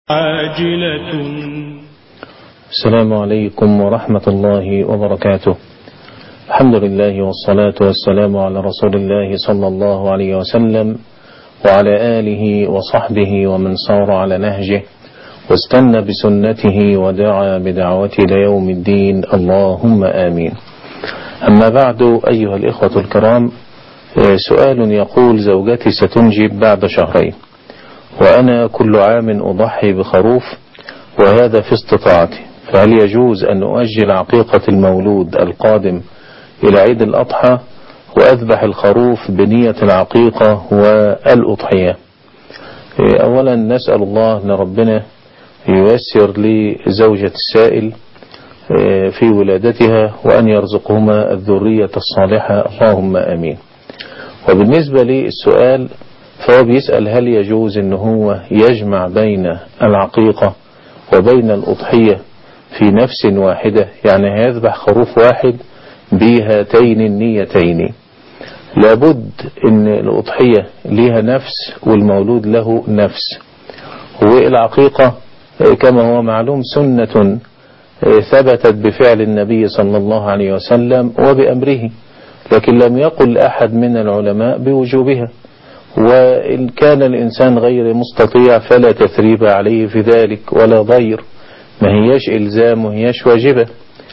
عاجلة السلام عليكم ورحمة الله وبركاته الحمد لله والصلاة والسلام على رسول الله صلى الله عليه وسلم وعلى آله وصحبه ومن صار على نهجه واستنى بسنته ودعا بدعوته ليوم الدين اللهم آمين أما بعد أيها الإخوة الكرام سؤال يقول زوجتي ستنجب بعد شهرين وأنا كل عام أضحي بخروف وهذا في استطاعتي فهل يجوز أن أؤجل عقيقة المولود القادم إلى عيد الأضحى وأذبح الخروف بنية العقيقة والأضحية أولا نسأل الله أن ربنا ييسر لزوجة السائل في ولادتها وأن يرزقهما الذرية الصالحة اللهم آمين وبالنسبة للسؤال فهو بيسأل هل يجوز ان هو يجمع بين العقيقة وبين الأضحية في نفس واحدة يعني هيذبح خروف واحد بهاتين النيتين لابد ان الأضحية لها نفس والمولود له نفس والعقيقة كما هو معلوم سنة ثبتت بفعل النبي صلى الله عليه وسلم وبأمره لكن لم يقل أحد من العلماء بوجوبها وإن كان الإنسان غير مستطيع فلا تثريب عليه في ذلك ولا ضير ما هياش إلزام وهياش واجبة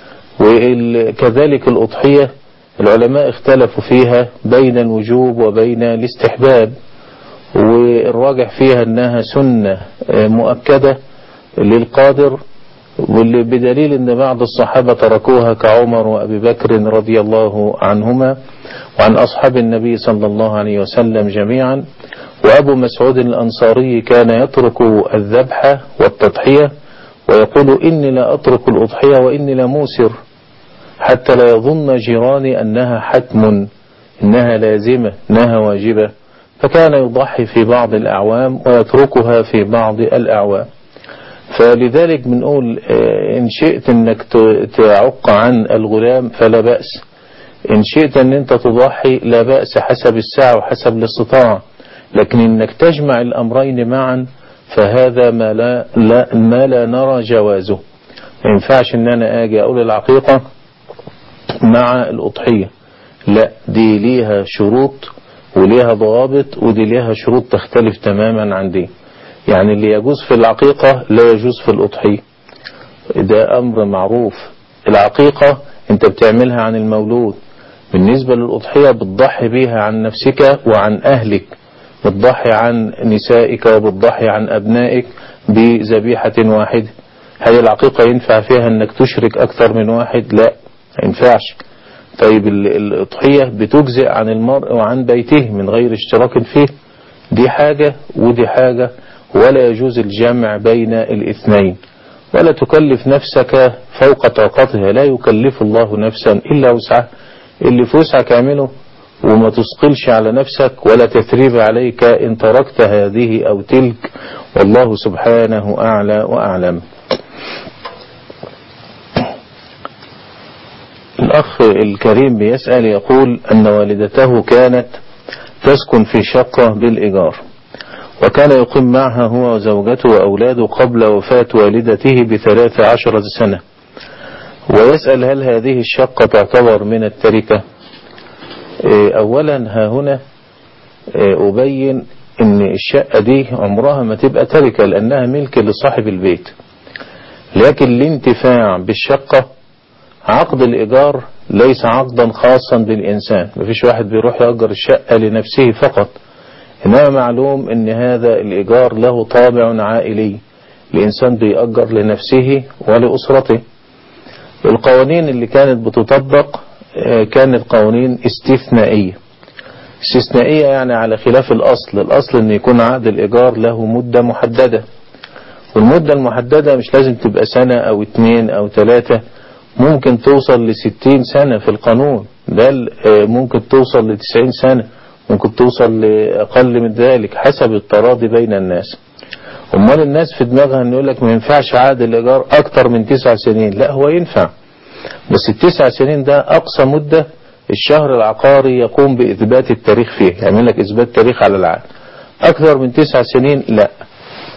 وكذلك الأضحية العلماء اختلفوا فيها بين الوجوب وبين الاستحباب والراجح فيها أنها سنة مؤكدة للقادر واللي بدليل أن بعض الصحابة تركوها كعمر وأبي بكر رضي الله عنهما وعن أصحاب النبي صلى الله عليه وسلم جميعا وأبو مسعود الأنصاري كان يترك الذبح والتضحية ويقول إني لا أترك الأضحية وإني لموسر حتى لا يظن جيراني أنها حتم إنها لازمة إنها واجبة فكان يضحي في بعض الأعوام ويتركها في بعض الأعوام فلذلك بنقول إن شئت أنك تعق عن الغلام فلا بأس إن شئت أن أنت تضحي لا بأس حسب الساعة وحسب الاستطاعة لكن إنك تجمع الأمرين معا فهذا ما لا, لا, ما لا نرى جوازه ما ينفعش أن أنا أجي أقول العقيقة مع الأضحية لا دي ليها شروط وليها ضوابط ودي ليها شروط تختلف تماما عن دي يعني اللي يجوز في العقيقة لا يجوز في الأضحية ده أمر معروف العقيقة انت بتعملها عن المولود بالنسبة للأضحية بتضحي بيها عن نفسك وعن أهلك بتضحي عن نسائك وبتضحي عن أبنائك بذبيحة واحدة هل العقيقة ينفع فيها أنك تشرك أكثر من واحد لا ما ينفعش طيب الأضحية بتجزئ عن المرء وعن بيته من غير اشتراك فيه دي حاجة ودي حاجة ولا يجوز الجمع بين الاثنين ولا تكلف نفسك فوق طاقتها لا يكلف الله نفسا إلا وسعها اللي في وسعك اعمله وما تثقلش على نفسك ولا تثريب عليك إن تركت هذه أو تلك والله سبحانه أعلى وأعلم الأخ الكريم بيسأل يقول أن والدته كانت تسكن في شقة بالإيجار وكان يقيم معها هو وزوجته وأولاده قبل وفاة والدته بثلاث عشرة سنة ويسأل هل هذه الشقة تعتبر من التركة أولا ها هنا أبين أن الشقة دي عمرها ما تبقى تركة لأنها ملك لصاحب البيت لكن الانتفاع بالشقة عقد الإيجار ليس عقدا خاصا بالإنسان مفيش واحد بيروح يأجر الشقة لنفسه فقط إنما معلوم أن هذا الإيجار له طابع عائلي الإنسان بيأجر لنفسه ولأسرته القوانين اللي كانت بتطبق كانت قوانين استثنائية استثنائية يعني على خلاف الأصل الأصل أن يكون عقد الإيجار له مدة محددة والمدة المحددة مش لازم تبقى سنة أو اتنين أو تلاتة ممكن توصل لستين سنة في القانون بل ممكن توصل لتسعين سنة ممكن توصل لأقل من ذلك حسب التراضي بين الناس امال الناس في دماغها ان يقول لك ما ينفعش عقد الايجار اكتر من تسع سنين لا هو ينفع بس التسع سنين ده اقصى مدة الشهر العقاري يقوم باثبات التاريخ فيه يعمل لك اثبات تاريخ على العقد اكثر من تسع سنين لا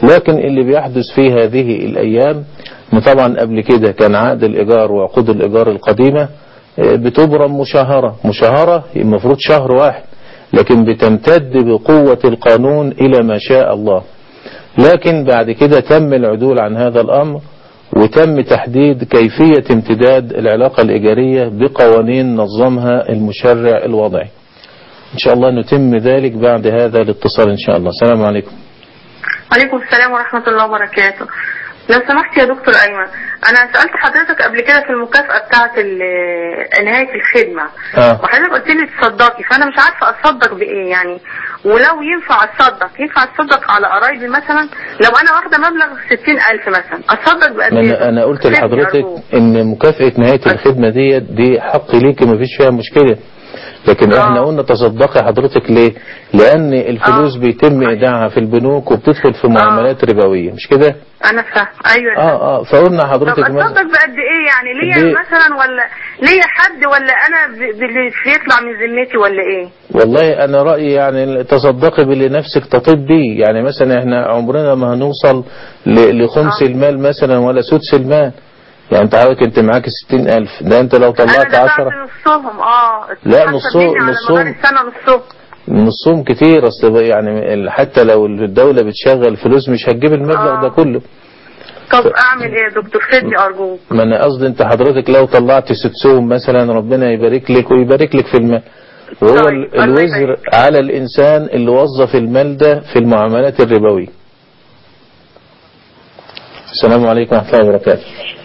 لكن اللي بيحدث في هذه الأيام إن طبعا قبل كده كان عقد الإيجار وعقود الإيجار القديمة آه، بتبرم مشاهرة مشاهرة المفروض شهر واحد لكن بتمتد بقوة القانون إلى ما شاء الله لكن بعد كده تم العدول عن هذا الأمر وتم تحديد كيفية امتداد العلاقة الإيجارية بقوانين نظمها المشرع الوضعي إن شاء الله نتم ذلك بعد هذا الاتصال إن شاء الله السلام عليكم وعليكم السلام ورحمة الله وبركاته لو سمحت يا دكتور أيمن أنا سألت حضرتك قبل كده في المكافأة بتاعة ال- نهاية الخدمة آه. وحضرتك قلت لي تصدقي فأنا مش عارفة أتصدق بإيه يعني ولو ينفع أتصدق ينفع أتصدق على قرايبي مثلا لو أنا واخدة مبلغ ستين ألف مثلا أتصدق بقد ما إيه؟ أنا, أنا قلت خدمة لحضرتك أرجوك. إن مكافأة نهاية الخدمة دي دي حق ليكي مفيش فيها مشكلة لكن آه. احنا قلنا تصدقي حضرتك ليه لأن الفلوس آه. بيتم إيداعها في البنوك وبتدخل في معاملات ربوية مش كده أنا فاهم أيوة اه اه فقلنا طب حضرتك اتصدق مثلا بقد ايه يعني دي- ليا مثلا ولا ليا حد ولا انا ب- باللي بيطلع من ذمتي ولا ايه والله انا رايي يعني تصدقي باللي نفسك تطيب بيه يعني مثلا احنا عمرنا ما هنوصل ل- لخمس آه. المال مثلا ولا سدس المال يعني انت حضرتك انت معاك ستين الف ده انت لو انا طلعت دفعت عشرة نصهم اه لا، حسب نصهم- مني على نصهم. مدار السنه نصهم نصهم كتير اصل بقى يعني ال- حتى لو الدولة بتشغل فلوس مش هتجيب المبلغ آه. ده كله طب اعمل ايه يا دكتور فدني ارجوك ما انا قصدي انت حضرتك لو طلعت سدسهم مثلا ربنا يبارك لك ويبارك لك في المال وهو طيب، ال- الله الوزر يبارك. على الانسان اللي وظف المال ده في المعاملات الربوية السلام عليكم ورحمة الله وبركاته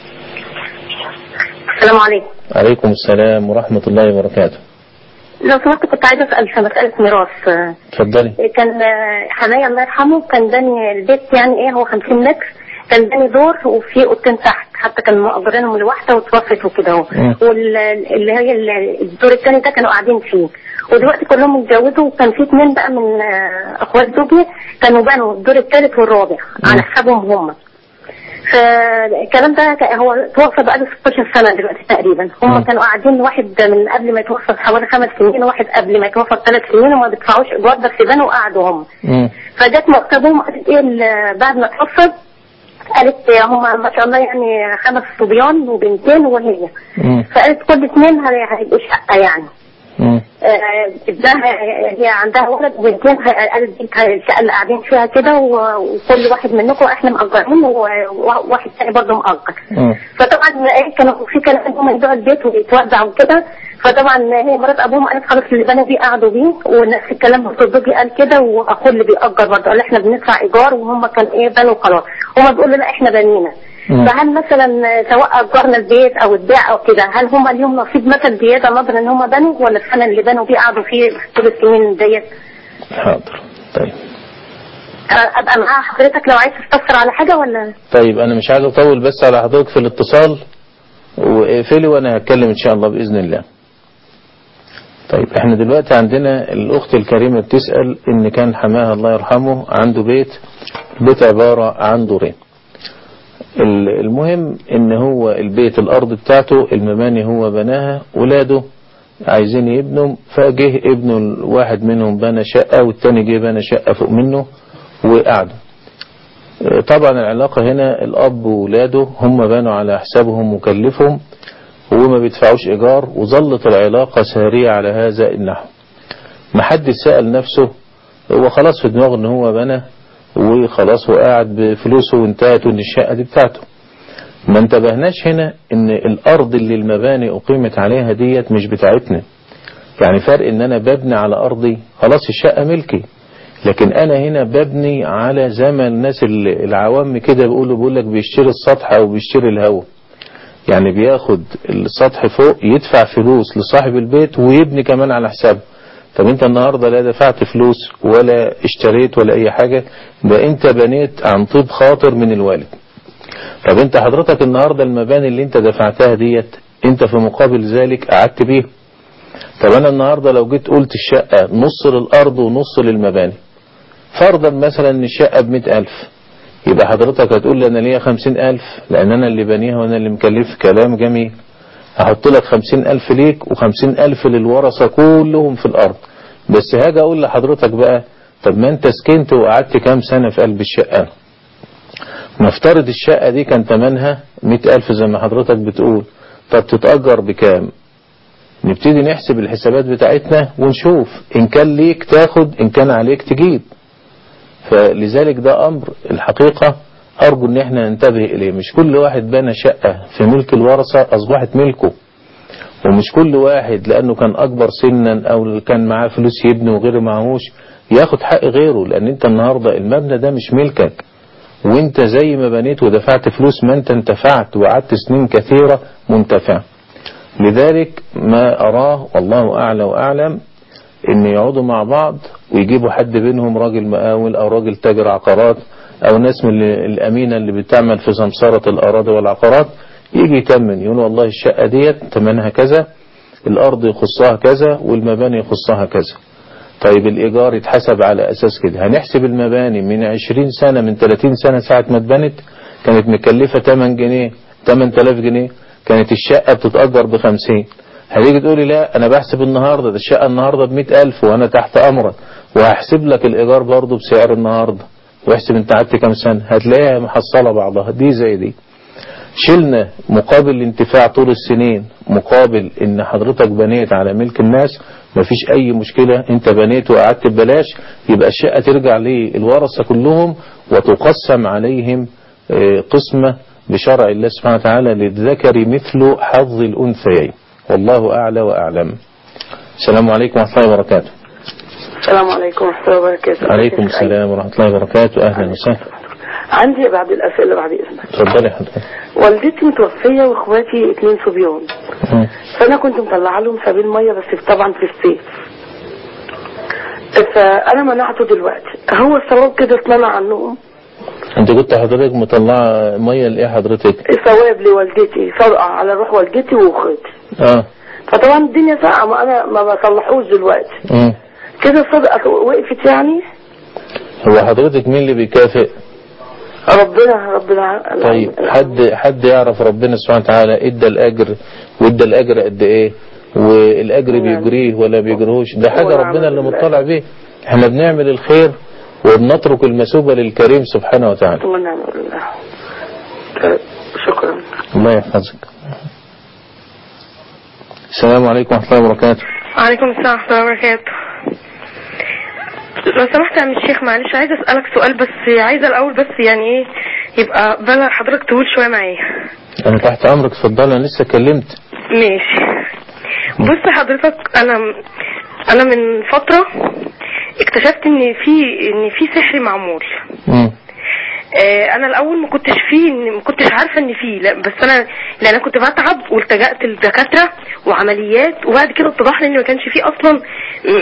السلام عليكم عليكم السلام ورحمة الله وبركاته لو سمحت كنت عايزه اسال في مساله ميراث آه، اتفضلي كان آه، حماية الله يرحمه كان داني البيت يعني ايه هو 50 متر كان داني دور وفي اوضتين تحت حتى كانوا مأجرينهم لواحده واتوفت وكده اهو مم. واللي هي ال- الدور الثاني ده كانوا قاعدين فيه ودلوقتي كلهم اتجوزوا وكان في اثنين بقى من آه، اخوات زوجي كانوا بنوا الدور الثالث والرابع على حسابهم هم فالكلام ده ك- هو توفى بقاله 16 سنه دلوقتي تقريبا هم مم. كانوا قاعدين واحد من قبل ما يتوفى بحوالي خمس سنين وواحد قبل ما يتوفى بثلاث سنين وما بيدفعوش ايجار بس بنوا وقعدوا هم مم. فجت مكتبهم قالت ايه ال- بعد ما اتوفى قالت هم ما شاء الله يعني خمس صبيان وبنتين وهي مم. فقالت كل اثنين هي- هيبقوا شقه يعني مم. آه، ابنها هي عندها ولد وبنتين هي- قالت دي الشقه اللي قاعدين فيها كده و- وكل واحد منكم احنا مأجرين وواحد تاني برضه مأجر مم. فطبعا ايه كانوا في كلام ان هم يبيعوا البيت ويتوزع وكده فطبعا هي مرات ابوهم قالت خلاص اللي بنوا بيه قعدوا بيه ونفس الكلام برضه زوجي قال كده واخوه اللي بيأجر برضه قال احنا بندفع ايجار وهم كان ايه بنوا خلاص هما بيقولوا لا احنا بنينا مم. فهل مثلا سواء اجرنا البيت او اتباع او كده هل هم ليهم نصيب مثلا زياده نظرا ان هم بنوا ولا فعلا اللي بنوا بيه قعدوا فيه طول السنين ديت حاضر طيب أه، ابقى معاها حضرتك لو عايز تستفسر على حاجه ولا طيب انا مش عايز اطول بس على حضرتك في الاتصال واقفلي وانا هتكلم ان شاء الله باذن الله طيب احنا دلوقتي عندنا الاخت الكريمة بتسأل ان كان حماها الله يرحمه عنده بيت البيت عبارة عن دورين ال- المهم ان هو البيت الارض بتاعته المباني هو بناها ولاده عايزين يبنوا فجه ابنه الواحد منهم بنى شقة والتاني جه بنى شقة فوق منه وقعدوا طبعا العلاقة هنا الأب وولاده هم بنوا على حسابهم مكلفهم وما بيدفعوش إيجار وظلت العلاقة سارية على هذا النحو ما حد سأل نفسه هو خلاص في دماغه ان هو بنى وخلاص هو قاعد بفلوسه وانتهت وان الشقة دي بتاعته ما انتبهناش هنا ان الارض اللي المباني اقيمت عليها ديت مش بتاعتنا يعني فرق ان انا ببني على ارضي خلاص الشقة ملكي لكن انا هنا ببني على زي ما الناس ال- العوام كده بيقولوا بيقول لك بيشتري السطح او بيشتري الهواء يعني بياخد السطح فوق يدفع فلوس لصاحب البيت ويبني كمان على حسابه طب انت النهاردة لا دفعت فلوس ولا اشتريت ولا اي حاجة ده انت بنيت عن طيب خاطر من الوالد طب انت حضرتك النهاردة المباني اللي انت دفعتها ديت انت في مقابل ذلك قعدت بيه طب انا النهاردة لو جيت قلت الشقة نص للارض ونص للمباني فرضا مثلا ان الشقة بمئة الف يبقى حضرتك هتقول لي انا ليا خمسين الف لان انا اللي بنيها وانا اللي مكلف كلام جميل هحط لك خمسين الف ليك وخمسين الف للورثة كلهم في الارض بس هاجي اقول لحضرتك بقى طب ما انت سكنت وقعدت كام سنة في قلب الشقة نفترض الشقة دي كان تمنها مئة ألف زي ما حضرتك بتقول طب تتأجر بكام نبتدي نحسب الحسابات بتاعتنا ونشوف إن كان ليك تاخد إن كان عليك تجيب فلذلك ده أمر الحقيقة أرجو إن احنا ننتبه إليه مش كل واحد بنى شقة في ملك الورثة أصبحت ملكه ومش كل واحد لأنه كان أكبر سنا أو كان معاه فلوس يبني وغيره معهوش ياخد حق غيره لأن أنت النهاردة المبنى ده مش ملكك وانت زي ما بنيت ودفعت فلوس ما انت انتفعت وقعدت سنين كثيرة منتفع لذلك ما أراه والله أعلى وأعلم ان يقعدوا مع بعض ويجيبوا حد بينهم راجل مقاول او راجل تاجر عقارات او ناس من الامينة اللي بتعمل في سمسرة الاراضي والعقارات يجي يتمن يقول والله الشقة ديت تمنها كذا الارض يخصها كذا والمباني يخصها كذا طيب الايجار يتحسب على اساس كده هنحسب المباني من 20 سنة من 30 سنة ساعة ما اتبنت كانت مكلفة 8 جنيه 8000 جنيه كانت الشقة بتتأجر ب 50 هتيجي تقولي لا انا بحسب النهاردة ده الشقة النهاردة ب ألف وانا تحت امرك وهحسب لك الايجار برضه بسعر النهاردة واحسب انت قعدت كام سنة هتلاقيها محصلة بعضها دي زي دي شلنا مقابل الانتفاع طول السنين مقابل ان حضرتك بنيت على ملك الناس مفيش اي مشكلة انت بنيت وقعدت ببلاش يبقى الشقة ترجع للورثة كلهم وتقسم عليهم قسمة بشرع الله سبحانه وتعالى للذكر مثل حظ الانثيين والله أعلى وأعلم السلام عليكم ورحمة الله وبركاته السلام عليكم ورحمة الله وبركاته عليكم السلام ورحمة الله وبركاته أهلا وسهلا عندي بعض الأسئلة بعد إذنك اتفضلي حضرتك والدتي متوفية واخواتي اتنين صبيان فأنا كنت مطلعة لهم سبيل مية بس طبعا في الصيف فأنا منعته دلوقتي هو الثواب كده اتمنع عنهم انت كنت حضرتك مطلعة مية لإيه حضرتك ثواب لوالدتي صدقة على روح والدتي واخواتي اه فطبعا الدنيا ساقعة ما أنا ما بصلحوش دلوقتي مم. كده الصدقة وقفت يعني هو حضرتك مين اللي بيكافئ ربنا ربنا طيب حد حد يعرف ربنا سبحانه وتعالى ادى الاجر وادى الاجر قد ايه والاجر بيجريه ولا بيجرهوش ده حاجة ربنا اللي مطلع بيه احنا بنعمل الخير وبنترك المثوبة للكريم سبحانه وتعالى ونعم بالله شكرا الله يحفظك السلام عليكم ورحمة الله وبركاته وعليكم السلام ورحمة الله وبركاته لو سمحت يا عم الشيخ معلش عايزة أسألك سؤال بس عايزة الأول بس يعني إيه يبقى بلا حضرتك تقول شوية معايا انا تحت امرك اتفضل انا لسه كلمت ماشي بص حضرتك أنا أنا من فترة اكتشفت إن في إن في سحر معمول مم. آه، انا الاول ما كنتش فيه ما كنتش عارفه ان فيه لا بس انا لان انا كنت بتعب والتجأت للدكاتره وعمليات وبعد كده اتضح لي ان ما كانش فيه اصلا م،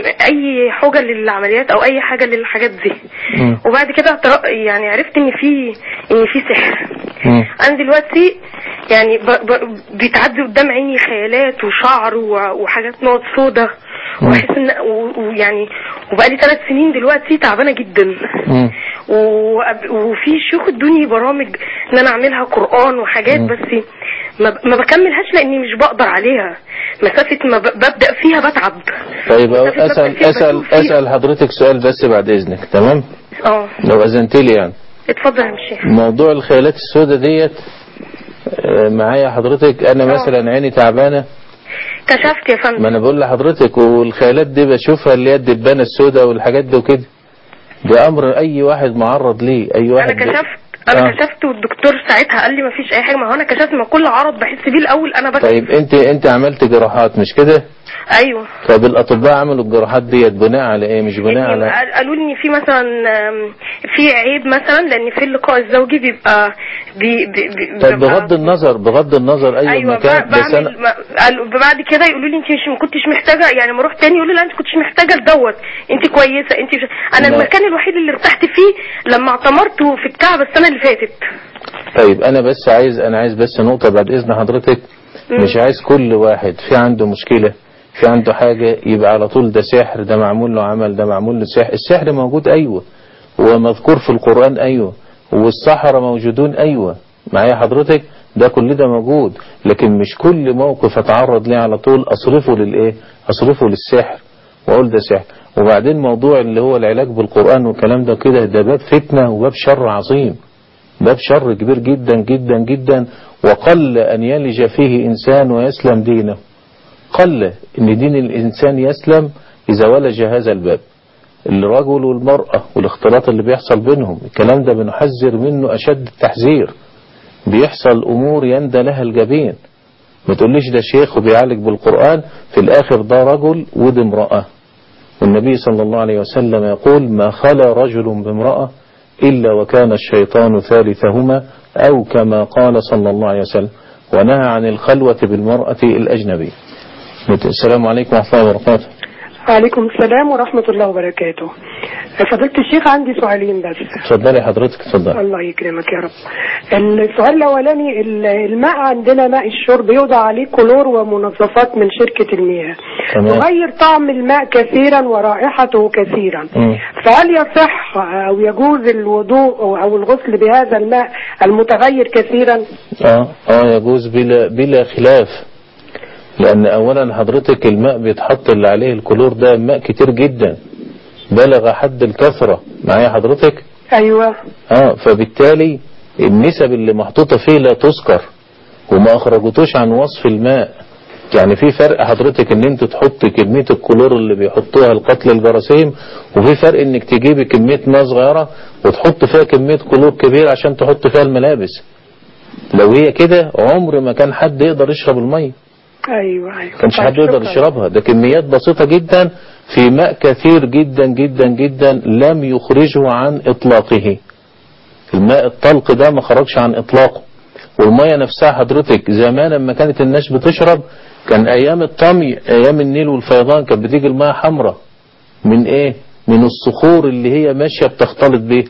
اي حجه للعمليات او اي حاجه للحاجات دي مم. وبعد كده اعتر- يعني عرفت ان في ان في سحر مم. انا دلوقتي يعني ب... ب... بيتعدي قدام عيني خيالات وشعر و... وحاجات نقط سودا مم. واحس ان و- ويعني وبقالي ثلاث سنين دلوقتي تعبانه جدا مم. وأب- وفي شيوخ ادوني برامج ان انا اعملها قران وحاجات مم. بس ما, ب- ما بكملهاش لاني مش بقدر عليها مسافه ما ب- ببدا فيها بتعب طيب أو مسافة اسال ببدأ فيها اسال بتوه فيها. اسال حضرتك سؤال بس بعد اذنك تمام اه لو اذنت لي يعني اتفضل يا شيخ موضوع الخيالات السوداء ديت آه، معايا حضرتك انا مثلا عيني تعبانه كشفت يا فندم ما انا بقول لحضرتك والخيالات دي بشوفها اللي هي الدبانه السوداء والحاجات دي وكده ده امر اي واحد معرض ليه اي واحد انا كشفت انا آه. كشفت والدكتور ساعتها قال لي ما فيش اي حاجه ما هو انا كشفت ما كل عرض بحس بيه الاول انا بس طيب انت انت عملت جراحات مش كده ايوه طب الاطباء عملوا الجراحات ديت بناء على ايه مش بناء يعني على قال- قالوا لي ان في مثلا آم، في عيب مثلا لان في اللقاء الزوجي بيبقى بي بي بي طيب بيبقى- بغض النظر بغض النظر اي ايوه مكان ب- بس انا بعمل ما- قالوا- بعد كده يقولوا لي انت مش ما كنتش محتاجه يعني ما اروح تاني يقولوا لي لا انت كنتش محتاجه لدوت انت كويسه انت مش... انا لا. المكان الوحيد اللي ارتحت فيه لما اعتمرت في الكعبه السنه اللي فاتت طيب انا بس عايز انا عايز بس نقطة بعد اذن حضرتك مم. مش عايز كل واحد في عنده مشكلة في عنده حاجة يبقى على طول ده سحر ده معمول له عمل ده معمول له سحر السحر موجود ايوه ومذكور في القرآن ايوه والسحرة موجودون ايوه معايا حضرتك ده كل ده موجود لكن مش كل موقف اتعرض ليه على طول اصرفه للايه اصرفه للسحر واقول ده سحر وبعدين موضوع اللي هو العلاج بالقرآن والكلام ده كده ده باب فتنة وباب شر عظيم باب شر كبير جدا جدا جدا وقل أن يلج فيه إنسان ويسلم دينه قل أن دين الإنسان يسلم إذا ولج هذا الباب الرجل والمرأة والاختلاط اللي بيحصل بينهم الكلام ده بنحذر منه أشد التحذير بيحصل أمور يندى لها الجبين ما تقوليش ده شيخ وبيعالج بالقرآن في الآخر ده رجل ودي امرأة والنبي صلى الله عليه وسلم يقول ما خلا رجل بامرأة إلا وكان الشيطان ثالثهما أو كما قال صلى الله عليه وسلم ونهى عن الخلوة بالمرأة الأجنبية السلام عليكم ورحمة الله وبركاته وعليكم السلام ورحمة الله وبركاته فضيلة الشيخ عندي سؤالين بس اتفضلي حضرتك اتفضلي الله يكرمك يا رب السؤال الأولاني ال- الماء عندنا ماء الشرب يوضع عليه كلور ومنظفات من شركة المياه تمام. يغير طعم الماء كثيرا ورائحته كثيرا مم. فهل يصح أو يجوز الوضوء أو الغسل بهذا الماء المتغير كثيرا اه اه يجوز بلا بلا خلاف لان اولا حضرتك الماء بيتحط اللي عليه الكلور ده ماء كتير جدا بلغ حد الكثرة معايا حضرتك أيوة اه فبالتالي النسب اللي محطوطة فيه لا تذكر وما اخرجتوش عن وصف الماء يعني في فرق حضرتك ان انت تحط كمية الكلور اللي بيحطوها لقتل الجراثيم وفي فرق انك تجيبي كمية ماء صغيرة وتحط فيها كمية كلور كبير عشان تحط فيها الملابس لو هي كده عمر ما كان حد يقدر يشرب المية أيوة أيوة كانش طيب حد يقدر شكراً. يشربها ده كميات بسيطة جدا في ماء كثير جدا جدا جدا لم يخرجه عن اطلاقه الماء الطلق ده ما خرجش عن اطلاقه والمية نفسها حضرتك زمان لما كانت الناس بتشرب كان ايام الطمي ايام النيل والفيضان كانت بتيجي المية حمراء من ايه من الصخور اللي هي ماشية بتختلط بيه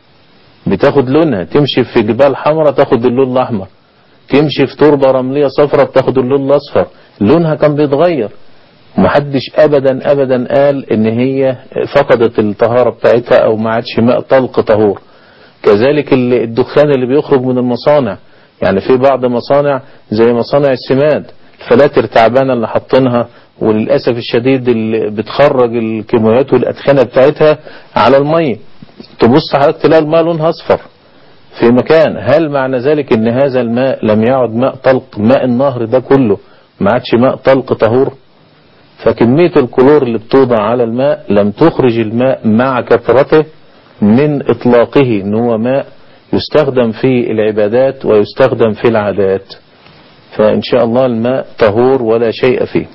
بتاخد لونها تمشي في جبال حمراء تاخد اللون الاحمر تمشي في تربة رملية صفراء بتاخد اللون الاصفر لونها كان بيتغير محدش ابدا ابدا قال ان هي فقدت الطهارة بتاعتها او ما عادش ماء طلق طهور كذلك ال- الدخان اللي بيخرج من المصانع يعني في بعض مصانع زي مصانع السماد الفلاتر تعبانة اللي حاطينها وللأسف الشديد اللي بتخرج الكيماويات والأدخنة بتاعتها على المية تبص حضرتك تلاقي الماء لونها أصفر في مكان هل معنى ذلك ان هذا الماء لم يعد ماء طلق ماء النهر ده كله ما عادش ماء طلق طهور فكمية الكلور اللي بتوضع على الماء لم تخرج الماء مع كثرته من اطلاقه ان هو ماء يستخدم في العبادات ويستخدم في العادات فان شاء الله الماء طهور ولا شيء فيه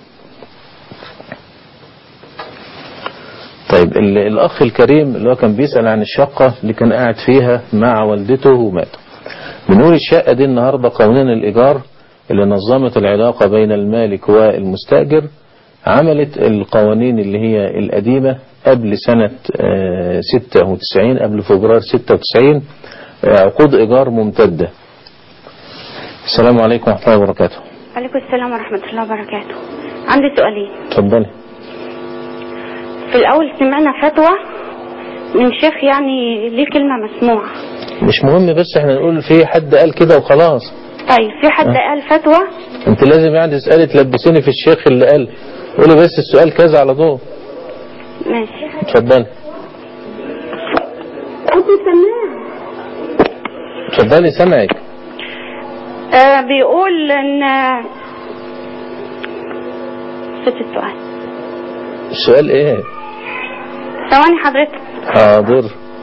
طيب ال- الأخ الكريم اللي هو كان بيسأل عن الشقة اللي كان قاعد فيها مع والدته ومات بنقول الشقة دي النهاردة قوانين الإيجار اللي نظمت العلاقة بين المالك والمستأجر عملت القوانين اللي هي القديمة قبل سنة آه، 96 قبل فبراير 96 آه، عقود إيجار ممتدة السلام عليكم ورحمة الله وبركاته عليكم السلام ورحمة الله وبركاته عندي سؤالين اتفضلي في الأول سمعنا فتوى من شيخ يعني ليه كلمة مسموعة مش مهم بس احنا نقول في حد قال كده وخلاص طيب في حد قال فتوى انت لازم يعني تسألي تلبسيني في الشيخ اللي قال قولي بس السؤال كذا على طول ماشي اتفضلي اتفضلي سامعك آه بيقول ان ست السؤال السؤال ايه ثواني حضرتك حاضر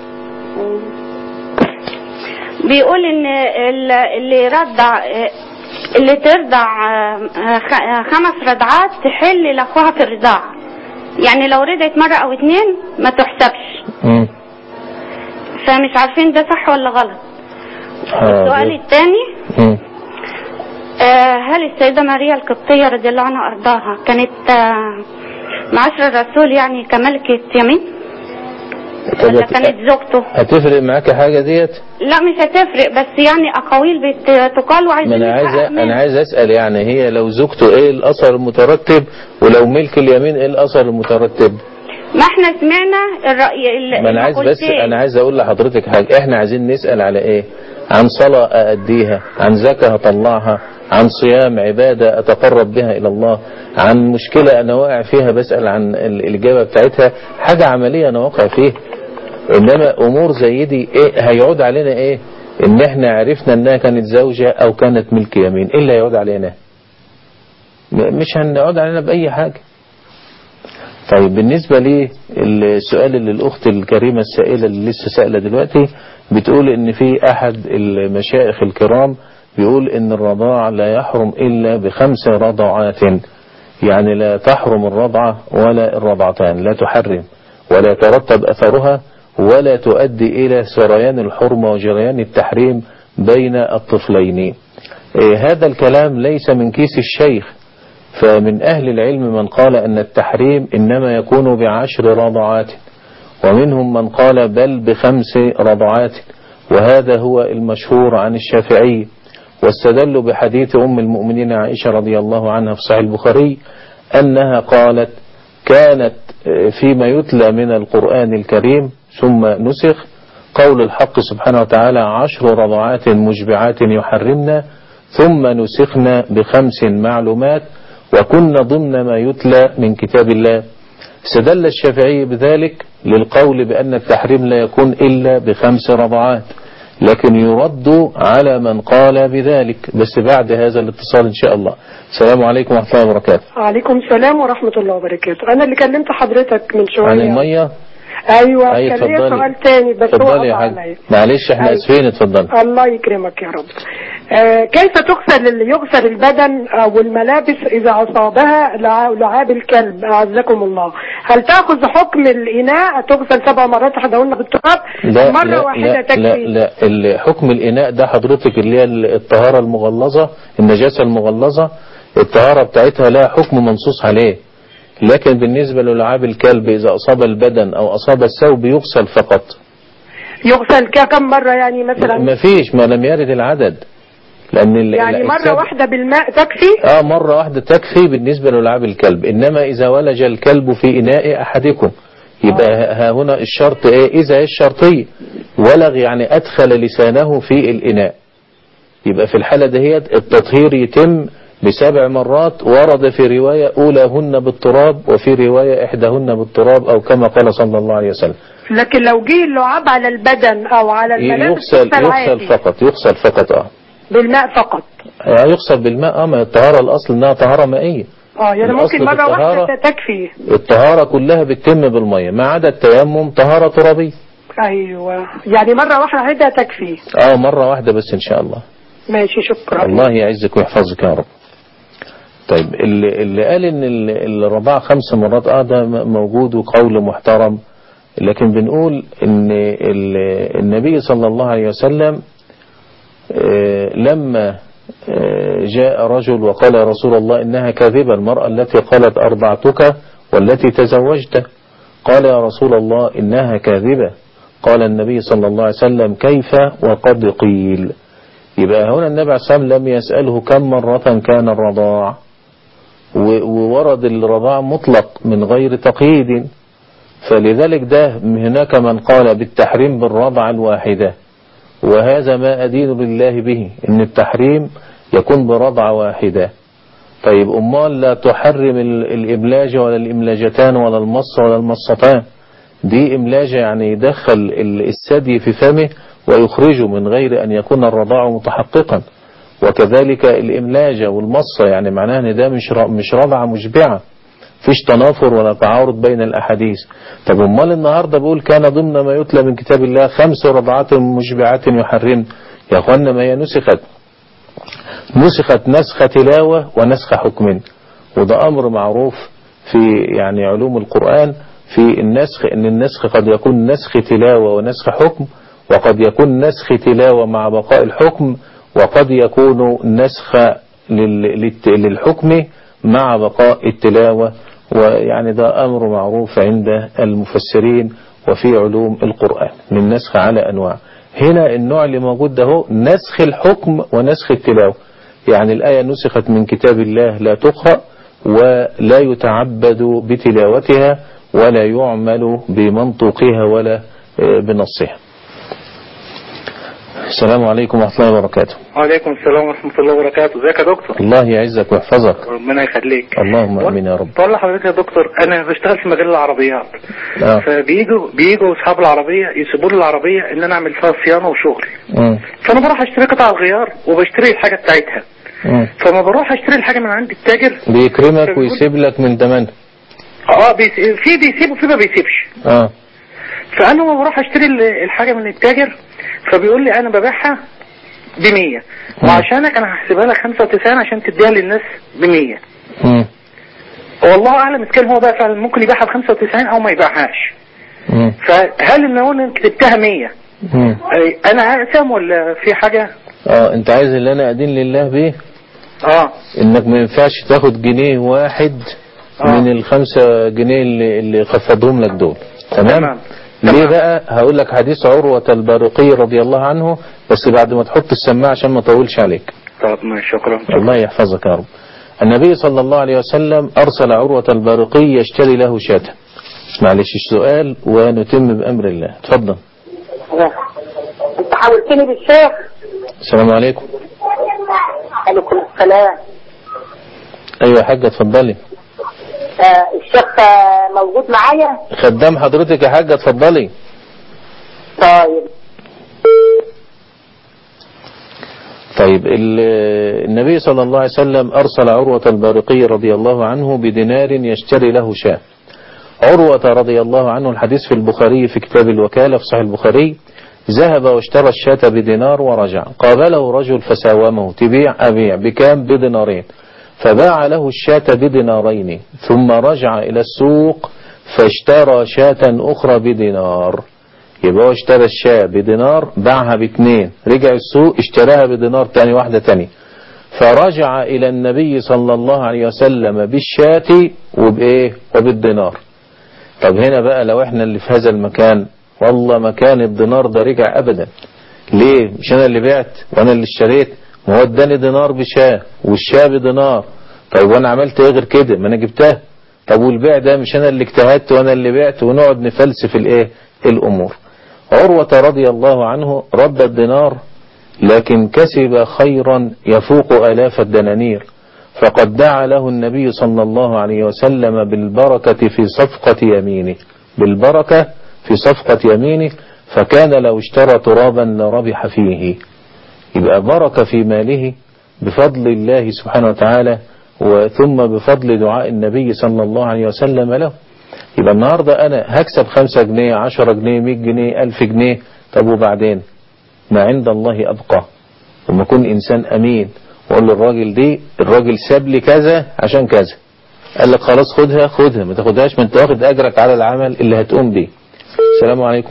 بيقول ان ال- اللي رضع اللي ترضع آه، خ- خمس رضعات تحل لاخوها في الرضاعة يعني لو رضعت مرة او اتنين ما تحسبش مم. فمش عارفين ده صح ولا غلط السؤال حاضر الثاني مم. آه، هل السيدة ماريا القبطية رضي الله عنها وأرضاها كانت آه، معاشر الرسول يعني كملكة يمين طب ولا هت- كانت زوجته هتفرق معاك حاجة ديت لا مش هتفرق بس يعني أقاويل بتقال ما وعايزين انا عايز نتأكد انا منها. عايز اسال يعني هي لو زوجته ايه الاثر المترتب ولو ملك اليمين ايه الاثر المترتب ما احنا سمعنا الرأي ال- ما انا عايز بس المقولتين. انا عايز اقول لحضرتك حاجه احنا عايزين نسال على ايه عن صلاه ااديها عن زكاه اطلعها عن صيام عباده اتقرب بها الى الله عن مشكله انا واقع فيها بسال عن ال- الاجابه بتاعتها حاجه عمليه انا واقع فيها انما امور زي دي ايه هيعود علينا ايه ان احنا عرفنا انها كانت زوجة او كانت ملك يمين ايه اللي هيعود علينا م- مش هنعود علينا باي حاجة طيب بالنسبة لي السؤال اللي الأخت الكريمة السائلة اللي لسه سائلة دلوقتي بتقول إن في أحد المشايخ الكرام بيقول إن الرضاع لا يحرم إلا بخمس رضعات يعني لا تحرم الرضعة ولا الرضعتان لا تحرم ولا يترتب أثرها ولا تؤدي إلى سريان الحرمة وجريان التحريم بين الطفلين إيه هذا الكلام ليس من كيس الشيخ فمن أهل العلم من قال أن التحريم إنما يكون بعشر رضعات ومنهم من قال بل بخمس رضعات وهذا هو المشهور عن الشافعي واستدلوا بحديث أم المؤمنين عائشة رضي الله عنها في صحيح البخاري أنها قالت كانت فيما يتلى من القرآن الكريم ثم نسخ قول الحق سبحانه وتعالى عشر رضعات مشبعات يحرمنا ثم نسخنا بخمس معلومات وكنا ضمن ما يتلى من كتاب الله استدل الشافعي بذلك للقول بأن التحريم لا يكون إلا بخمس رضعات لكن يرد على من قال بذلك بس بعد هذا الاتصال إن شاء الله السلام عليكم ورحمة الله وبركاته وعليكم السلام ورحمة الله وبركاته أنا اللي كلمت حضرتك من شوية عن المية أيوة أي كان ليا اتفضلي. سؤال تاني بس هو اتفضلي يا قطع حاج عليا معلش احنا أيوة. اسفين اتفضل الله يكرمك يا رب آه كيف تغسل يغسل البدن أو الملابس إذا أصابها لع- لعاب الكلب أعزكم الله هل تأخذ حكم الإناء تغسل سبع مرات احنا قلنا بالتراب لا مرة لا واحدة لا, لا تكفي لا ال- حكم الإناء ده حضرتك اللي هي الطهارة المغلظة النجاسة المغلظة الطهارة بتاعتها لها حكم منصوص عليه لكن بالنسبة للعاب الكلب إذا أصاب البدن أو أصاب الثوب يغسل فقط يغسل ك- كم مرة يعني مثلا ما فيش ما لم يرد العدد لأن ال- يعني ال- مرة السبع- واحدة بالماء تكفي اه مرة واحدة تكفي بالنسبة للعاب الكلب انما اذا ولج الكلب في اناء احدكم يبقى ها هنا الشرط ايه اذا الشرطية ولغ يعني ادخل لسانه في الاناء يبقى في الحالة دهيت التطهير يتم بسبع مرات ورد في رواية أولاهن بالتراب وفي رواية إحداهن بالتراب أو كما قال صلى الله عليه وسلم لكن لو جه اللعاب على البدن أو على الملابس يغسل يغسل يغسل عادي فقط يغسل فقط اه بالماء فقط آه، يغسل بالماء اه ما الطهارة الأصل إنها طهارة مائية اه يعني الأصل ممكن في مرة واحدة الطهارة- تكفي الطهارة كلها بتتم بالمية ما عدا التيمم طهارة ترابية ايوه يعني مرة واحدة تكفي اه مرة واحدة بس ان شاء الله ماشي شكرا الله يعزك ويحفظك يا رب طيب اللي, اللي قال ان ال- الرضاعة خمس مرات اه ده م- موجود وقول محترم لكن بنقول ان ال- النبي صلى الله عليه وسلم آه، لما آه، جاء رجل وقال يا رسول الله إنها كاذبة المرأة التي قالت أرضعتك والتي تزوجت قال يا رسول الله إنها كاذبة قال النبي صلى الله عليه وسلم كيف وقد قيل يبقى هنا النبي عليه الصلاة والسلام لم يسأله كم مرة كان الرضاع و- وورد الرضاع مطلق من غير تقييد فلذلك ده هناك من قال بالتحريم بالرضعة الواحدة وهذا ما أدين بالله به إن التحريم يكون برضعة واحدة طيب أمال لا تحرم ال- الإبلاج ولا الإملاجتان ولا المص ولا المصتان دي إملاجة يعني يدخل ال- الثدي في فمه ويخرجه من غير أن يكون الرضاع متحققا وكذلك الإملاجة والمصة يعني معناها أن ده مش ر- مش رضعة مشبعة فيش تنافر ولا تعارض بين الأحاديث طب أمال النهاردة بقول كان ضمن ما يتلى من كتاب الله خمس رضعات مشبعات يحرم يا أخوانا ما هي نسخت نسخت نسخ تلاوة ونسخ حكم وده أمر معروف في يعني علوم القرآن في النسخ ان النسخ قد يكون نسخ تلاوة ونسخ حكم وقد يكون نسخ تلاوة مع بقاء الحكم وقد يكون نسخ لل- للت- للحكم مع بقاء التلاوة ويعني ده أمر معروف عند المفسرين وفي علوم القرآن من نسخ على أنواع هنا النوع اللي موجود ده هو نسخ الحكم ونسخ التلاوة يعني الآية نسخت من كتاب الله لا تقرأ ولا يتعبد بتلاوتها ولا يعمل بمنطوقها ولا آه، بنصها السلام عليكم ورحمة الله وبركاته وعليكم السلام ورحمة الله وبركاته ازيك يا دكتور الله يعزك ويحفظك ربنا يخليك اللهم امين يا رب بقول لحضرتك يا دكتور انا بشتغل في مجال العربيات آه. فبيجوا بيجوا اصحاب العربيه يسيبوا لي العربيه ان انا اعمل فيها صيانه وشغل مم. فانا بروح اشتري قطع الغيار وبشتري الحاجه بتاعتها مم. فما بروح اشتري الحاجه من عند التاجر بيكرمك ويسيب لك من تمنها اه بيس... في بيسيب وفي ما بيسيبش اه فانا لما بروح اشتري ال- الحاجه من التاجر فبيقول لي انا ببيعها ب 100 وعشانك انا هحسبها لك 95 عشان تديها للناس ب 100 مم. والله اعلم اذا كان هو بقى فعلا ممكن يبيعها ب 95 او ما يبيعهاش مم. فهل ان اقول ان كتبتها 100 مم. أي- انا اقسم ولا في حاجه اه انت عايز اللي انا ادين لله بيه اه انك ما ينفعش تاخد جنيه واحد آه. من الخمسة جنيه اللي, اللي خفضهم لك دول تمام, تمام. ليه تمام. بقى هقول لك حديث عروة البارقي رضي الله عنه بس بعد ما تحط السماعة عشان ما اطولش عليك طب ما شكرا الله يحفظك يا رب النبي صلى الله عليه وسلم أرسل عروة البارقي يشتري له شاة معلش السؤال ونتم بأمر الله اتفضل انت حاولتني بالشيخ السلام عليكم عليكم السلام ايوه يا حاجة اتفضلي آه الشيخ آه، موجود معايا خدام حضرتك يا حاجة اتفضلي طيب طيب ال- النبي صلى الله عليه وسلم أرسل عروة البارقي رضي الله عنه بدينار يشتري له شاة عروة رضي الله عنه الحديث في البخاري في كتاب الوكالة في صحيح البخاري ذهب واشترى الشاة بدينار ورجع قابله رجل فساومه تبيع أبيع بكام بدينارين فباع له الشاة بدينارين ثم رجع إلى السوق فاشترى شاة أخرى بدينار يبقى هو اشترى الشاة بدينار باعها باتنين رجع السوق اشتراها بدينار تاني واحدة تاني فرجع إلى النبي صلى الله عليه وسلم بالشاة وبإيه وبالدينار طب هنا بقى لو احنا اللي في هذا المكان والله مكان الدينار ده رجع أبدا ليه مش أنا اللي بعت وأنا اللي اشتريت ما هو اداني دينار بشاة والشاة بدينار طيب وأنا عملت إيه غير كده ما أنا جبتها طب والبيع ده مش أنا اللي اجتهدت وأنا اللي بعت ونقعد نفلسف الإيه الأمور عروة رضي الله عنه رد الدينار لكن كسب خيرا يفوق آلاف الدنانير فقد دعا له النبي صلى الله عليه وسلم بالبركة في صفقة يمينه بالبركة في صفقة يمينه فكان لو اشترى ترابا لربح فيه يبقى بركة في ماله بفضل الله سبحانه وتعالى وثم بفضل دعاء النبي صلى الله عليه وسلم له يبقى النهاردة أنا هكسب خمسة جنيه عشرة جنيه مية جنيه ألف جنيه طب وبعدين ما عند الله أبقى لما أكون إنسان أمين وأقول للراجل دي الراجل ساب لي كذا عشان كذا قال لك خلاص خدها خدها ما تاخدهاش ما انت واخد أجرك على العمل اللي هتقوم بيه السلام عليكم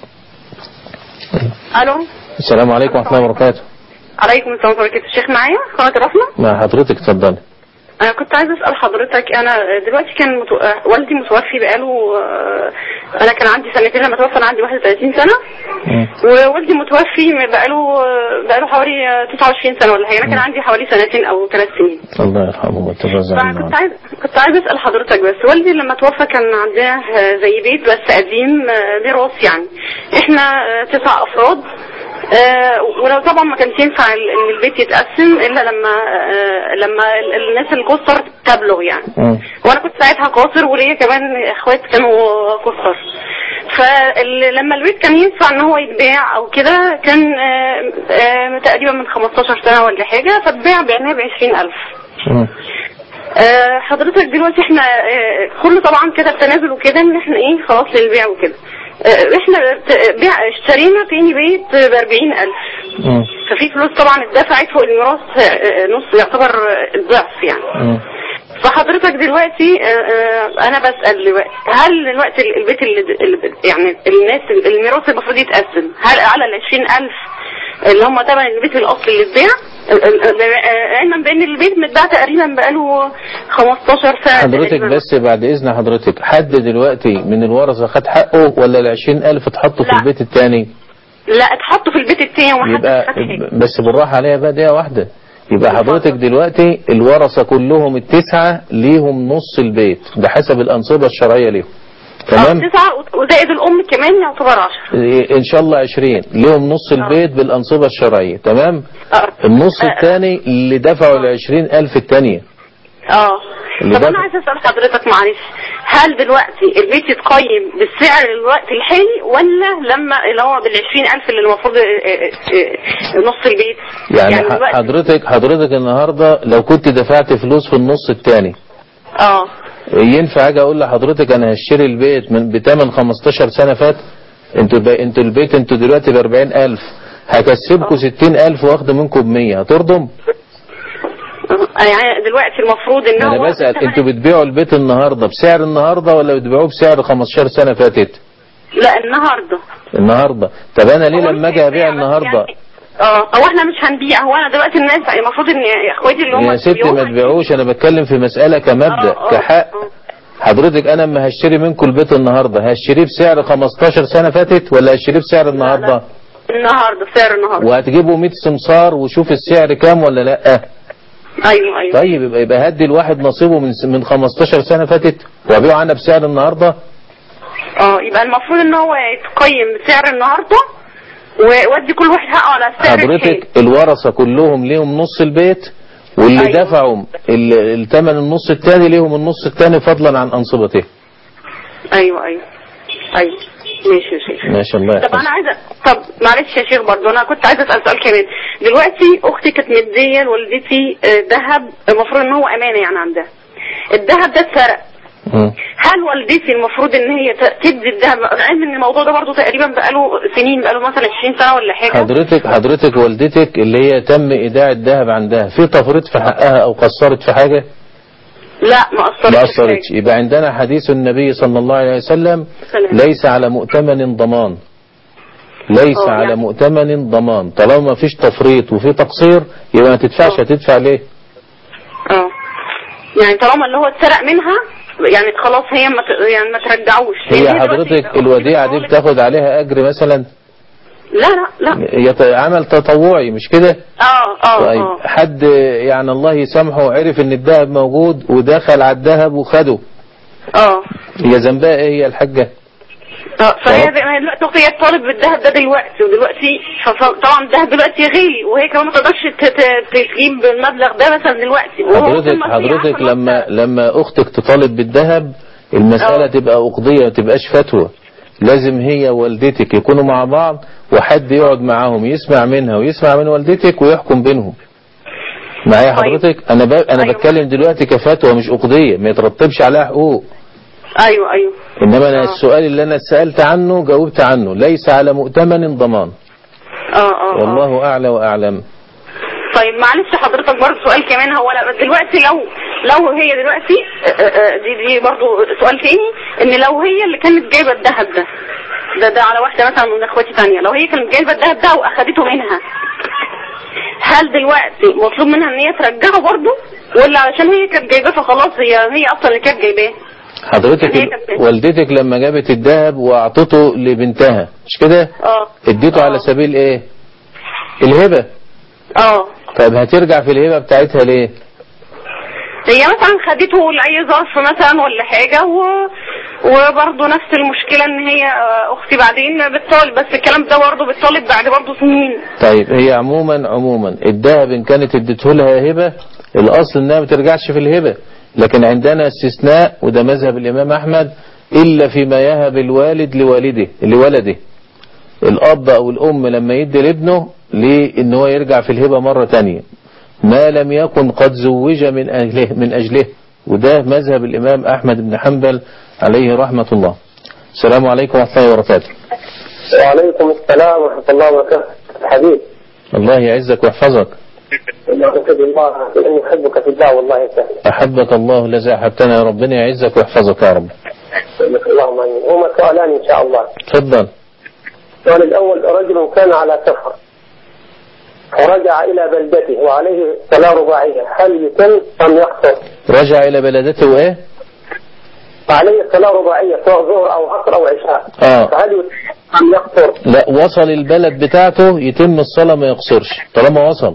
الو السلام عليكم ورحمة الله وبركاته عليكم السلام ورحمه الله الشيخ معايا قناه رحمه مع حضرتك اتفضلي انا كنت عايزه اسال حضرتك انا دلوقتي كان متو... آه، والدي متوفي بقاله آه، انا كان عندي سنتين لما توفى انا عندي 31 سنه ووالدي متوفي بقاله آه، بقاله حوالي آه، 29 سنه ولا حاجه انا كان عندي حوالي سنتين او ثلاث سنين الله يرحمه ويتجاوز فانا كنت عايز كنت عايز اسال حضرتك بس والدي لما توفى كان عندنا آه، زي بيت بس قديم آه، ميراث يعني احنا آه، تسع افراد آه، ولو طبعا ما كانش ينفع ال- ان البيت يتقسم الا لما آه، لما ال- الناس القصر تبلغ يعني وانا كنت ساعتها قاصر وليا كمان اخوات كانوا قصر فلما البيت كان ينفع ان هو يتباع او كده كان آه، آه، تقريبا من 15 سنه ولا حاجه فاتباع بعناه ب 20000 آه، حضرتك دلوقتي احنا آه، كله طبعا كده التنازل وكده ان احنا ايه خلاص للبيع وكده آه، احنا ت- بيع اشترينا تاني بيت ب 40000 ففي فلوس طبعا اتدفعت فوق الميراث آه، آه، نص يعتبر آه، الضعف يعني فحضرتك دلوقتي آه، آه، انا بسأل دلوقتي هل دلوقتي ال- البيت اللي اللي يعني الناس الميراث المفروض يتقسم هل على ال 20000 اللي هم طبعا البيت الاصلي اللي اتباع ال- ال- آه، علما بان البيت متباع تقريبا بقاله 15 سنه حضرتك تقريباً. بس بعد إذن حضرتك حد دلوقتي من الورثة خد حقه ولا العشرين ألف اتحطوا في البيت التاني لا اتحطوا في البيت التاني ومحدش يبقى خد حاجه بس بالراحة عليها بقى دقيقة واحدة يبقى حضرتك دلوقتي الورثة كلهم التسعة ليهم نص البيت بحسب الأنصبة الشرعية ليهم تمام آه، تسعة وزائد الام كمان يعتبر عشرة إيه، ان شاء الله 20 ليهم نص البيت بالانصبة الشرعية تمام اه النص آه. الثاني اللي دفعوا ال 20000 الثانية اه اللي طب ده- انا عايزه اسال حضرتك معلش هل دلوقتي البيت يتقيم بالسعر الوقت الحالي ولا لما اللي هو بال 20000 اللي المفروض آه، آه، آه، نص البيت يعني ح- دلوقتي- حضرتك حضرتك النهاردة لو كنت دفعت فلوس في النص الثاني اه ينفع اجي اقول لحضرتك انا هشتري البيت من بتمن 15 سنة فات انتوا ب... انتوا البيت انتوا دلوقتي ب 40000 هكسبكم 60000 واخد منكم ب 100 هترضم؟ آه، يعني دلوقتي المفروض ان انا هو بسأل تمن- انتوا بتبيعوا البيت النهاردة بسعر النهاردة ولا بتبيعوه بسعر 15 سنة فاتت؟ لا النهارده النهاردة طب انا ليه هو لما مش اجي ابيع هيبيع بس النهاردة يعني- اه هو احنا مش هنبيع هو انا دلوقتي الناس المفروض ان اخواتي اللي هم يا ستي بيبيعوا ما تبيعوش انا بتكلم في مسألة كمبدأ آه، آه، كحق آه. حضرتك انا اما هشتري منكم البيت النهاردة هشتريه بسعر 15 سنة فاتت ولا هشتريه بسعر النهاردة النهارده سعر النهارده وهتجيبوا 100 سمسار وشوف السعر كام ولا لا ايوه ايوه طيب يبقى يبقى هدي الواحد نصيبه من من 15 سنة فاتت وابيعه انا بسعر النهاردة اه يبقى المفروض ان هو يتقيم بسعر النهارده ويودي كل واحد حقه على السعر الحالي. حضرتك الورثة كلهم ليهم نص البيت واللي أيوة. دفعوا ال- الثمن النص الثاني ليهم النص الثاني فضلا عن انصبته ايوه ايوه ايوه ماشي يا شيخ ما شاء الله طب يحفظك. انا عايزه طب معلش يا شيخ برضه انا كنت عايزه اسال سؤال كمان دلوقتي اختي كانت مديه لوالدتي آه، ذهب المفروض ان هو امانه يعني عندها الذهب ده اتسرق مم. هل والدتي المفروض ان هي ت- تدي الذهب علم ان الموضوع ده برضه تقريبا بقاله سنين بقاله مثلا 20 سنه ولا حاجه حضرتك حضرتك والدتك اللي هي تم ايداع الذهب عندها في تفريط في حقها او قصرت في حاجة لا ما اثرتش ما في أثرتش حاجة. يبقى عندنا حديث النبي صلى الله عليه وسلم سلام. ليس على مؤتمن ضمان ليس أه، على يعني- مؤتمن ضمان طالما ما فيش تفريط وفي تقصير يبقى ما تدفعش أه. هتدفع ليه اه يعني طالما اللي هو اتسرق منها يعني خلاص هي ما ت- يعني ما ترجعوش هي لأن دلوقتي حضرتك الوديعة دي بتاخد عليها اجر مثلا لا لا لا هي ت- عمل تطوعي مش كده اه اه طيب اه حد يعني الله يسامحه وعرف ان الذهب موجود ودخل على الذهب وخده اه هي ذنبها ايه هي الحاجة اه فهي طب. زي ما هي دلوقتي اختي هي طالب بالذهب ده دلوقتي ودلوقتي ف- طبعا الذهب دلوقتي غالي وهي كمان ما تقدرش ت- ت- تجيب المبلغ ده مثلا دلوقتي وهو حضرتك طول ما هي حضرتك عارفة لما لما اختك تطالب بالذهب المسألة اه. تبقى أقضية ما تبقاش فتوى لازم هي والدتك يكونوا مع بعض وحد يقعد معاهم يسمع منها ويسمع من والدتك ويحكم بينهم معايا طيب. حضرتك انا ب... انا أيوة. بتكلم دلوقتي كفتوى مش أقضية ما يترتبش عليها حقوق ايوه ايوه انما انا اه. السؤال اللي انا سألت عنه جاوبت عنه ليس على مؤتمن ضمان اه اه اه والله اعلى واعلم طيب معلش حضرتك برضه سؤال كمان هو لا- دلوقتي لو لو هي دلوقتي آه، آه، دي دي برضه سؤال تاني ان لو هي اللي كانت جايبه الذهب ده ده ده على واحده مثلا من اخواتي تانية لو هي كانت جايبه الذهب ده واخدته منها هل دلوقتي مطلوب منها ان هي ترجعه برضه ولا علشان هي كانت جايباه فخلاص هي هي اصلا اللي كانت جايباه حضرتك هي كانت- والدتك لما جابت الذهب واعطته لبنتها مش كده اه اديته اه. على سبيل ايه الهبة اه طيب هترجع في الهبة بتاعتها ليه هي مثلا خدته لأي ظرف مثلا ولا حاجة و... وبرضه نفس المشكلة ان هي آه، اختي بعدين بتطالب بس الكلام ده برضه بتطالب بعد برضه سنين طيب هي عموما عموما الذهب ان كانت اديته لها هبة الاصل انها ما ترجعش في الهبة لكن عندنا استثناء وده مذهب الامام احمد الا فيما يهب الوالد لوالده لولده الاب او الام لما يدي لابنه ليه ان هو يرجع في الهبة مرة تانية ما لم يكن قد زوج من اجله من اجله وده مذهب الامام احمد بن حنبل عليه رحمة الله السلام عليكم ورحمة الله وبركاته وعليكم السلام ورحمة الله وبركاته حبيب الله يعزك ويحفظك أعتقد الله إني أحبك في الله والله يا سهل أحبك الله الذي أحبتنا يا ربنا يعزك ويحفظك يا رب اللهم آمين هما سؤالان إن شاء الله تفضل السؤال الأول رجل كان على سفر ورجع إلى بلدته وعليه صلاة رباعية هل يتم أم يقصر؟ رجع إلى بلدته وإيه عليه صلاة رباعية سواء ظهر أو عصر أو عشاء آه. فهل يتم أم يقصر؟ لا وصل البلد بتاعته يتم الصلاة ما يقصرش طالما وصل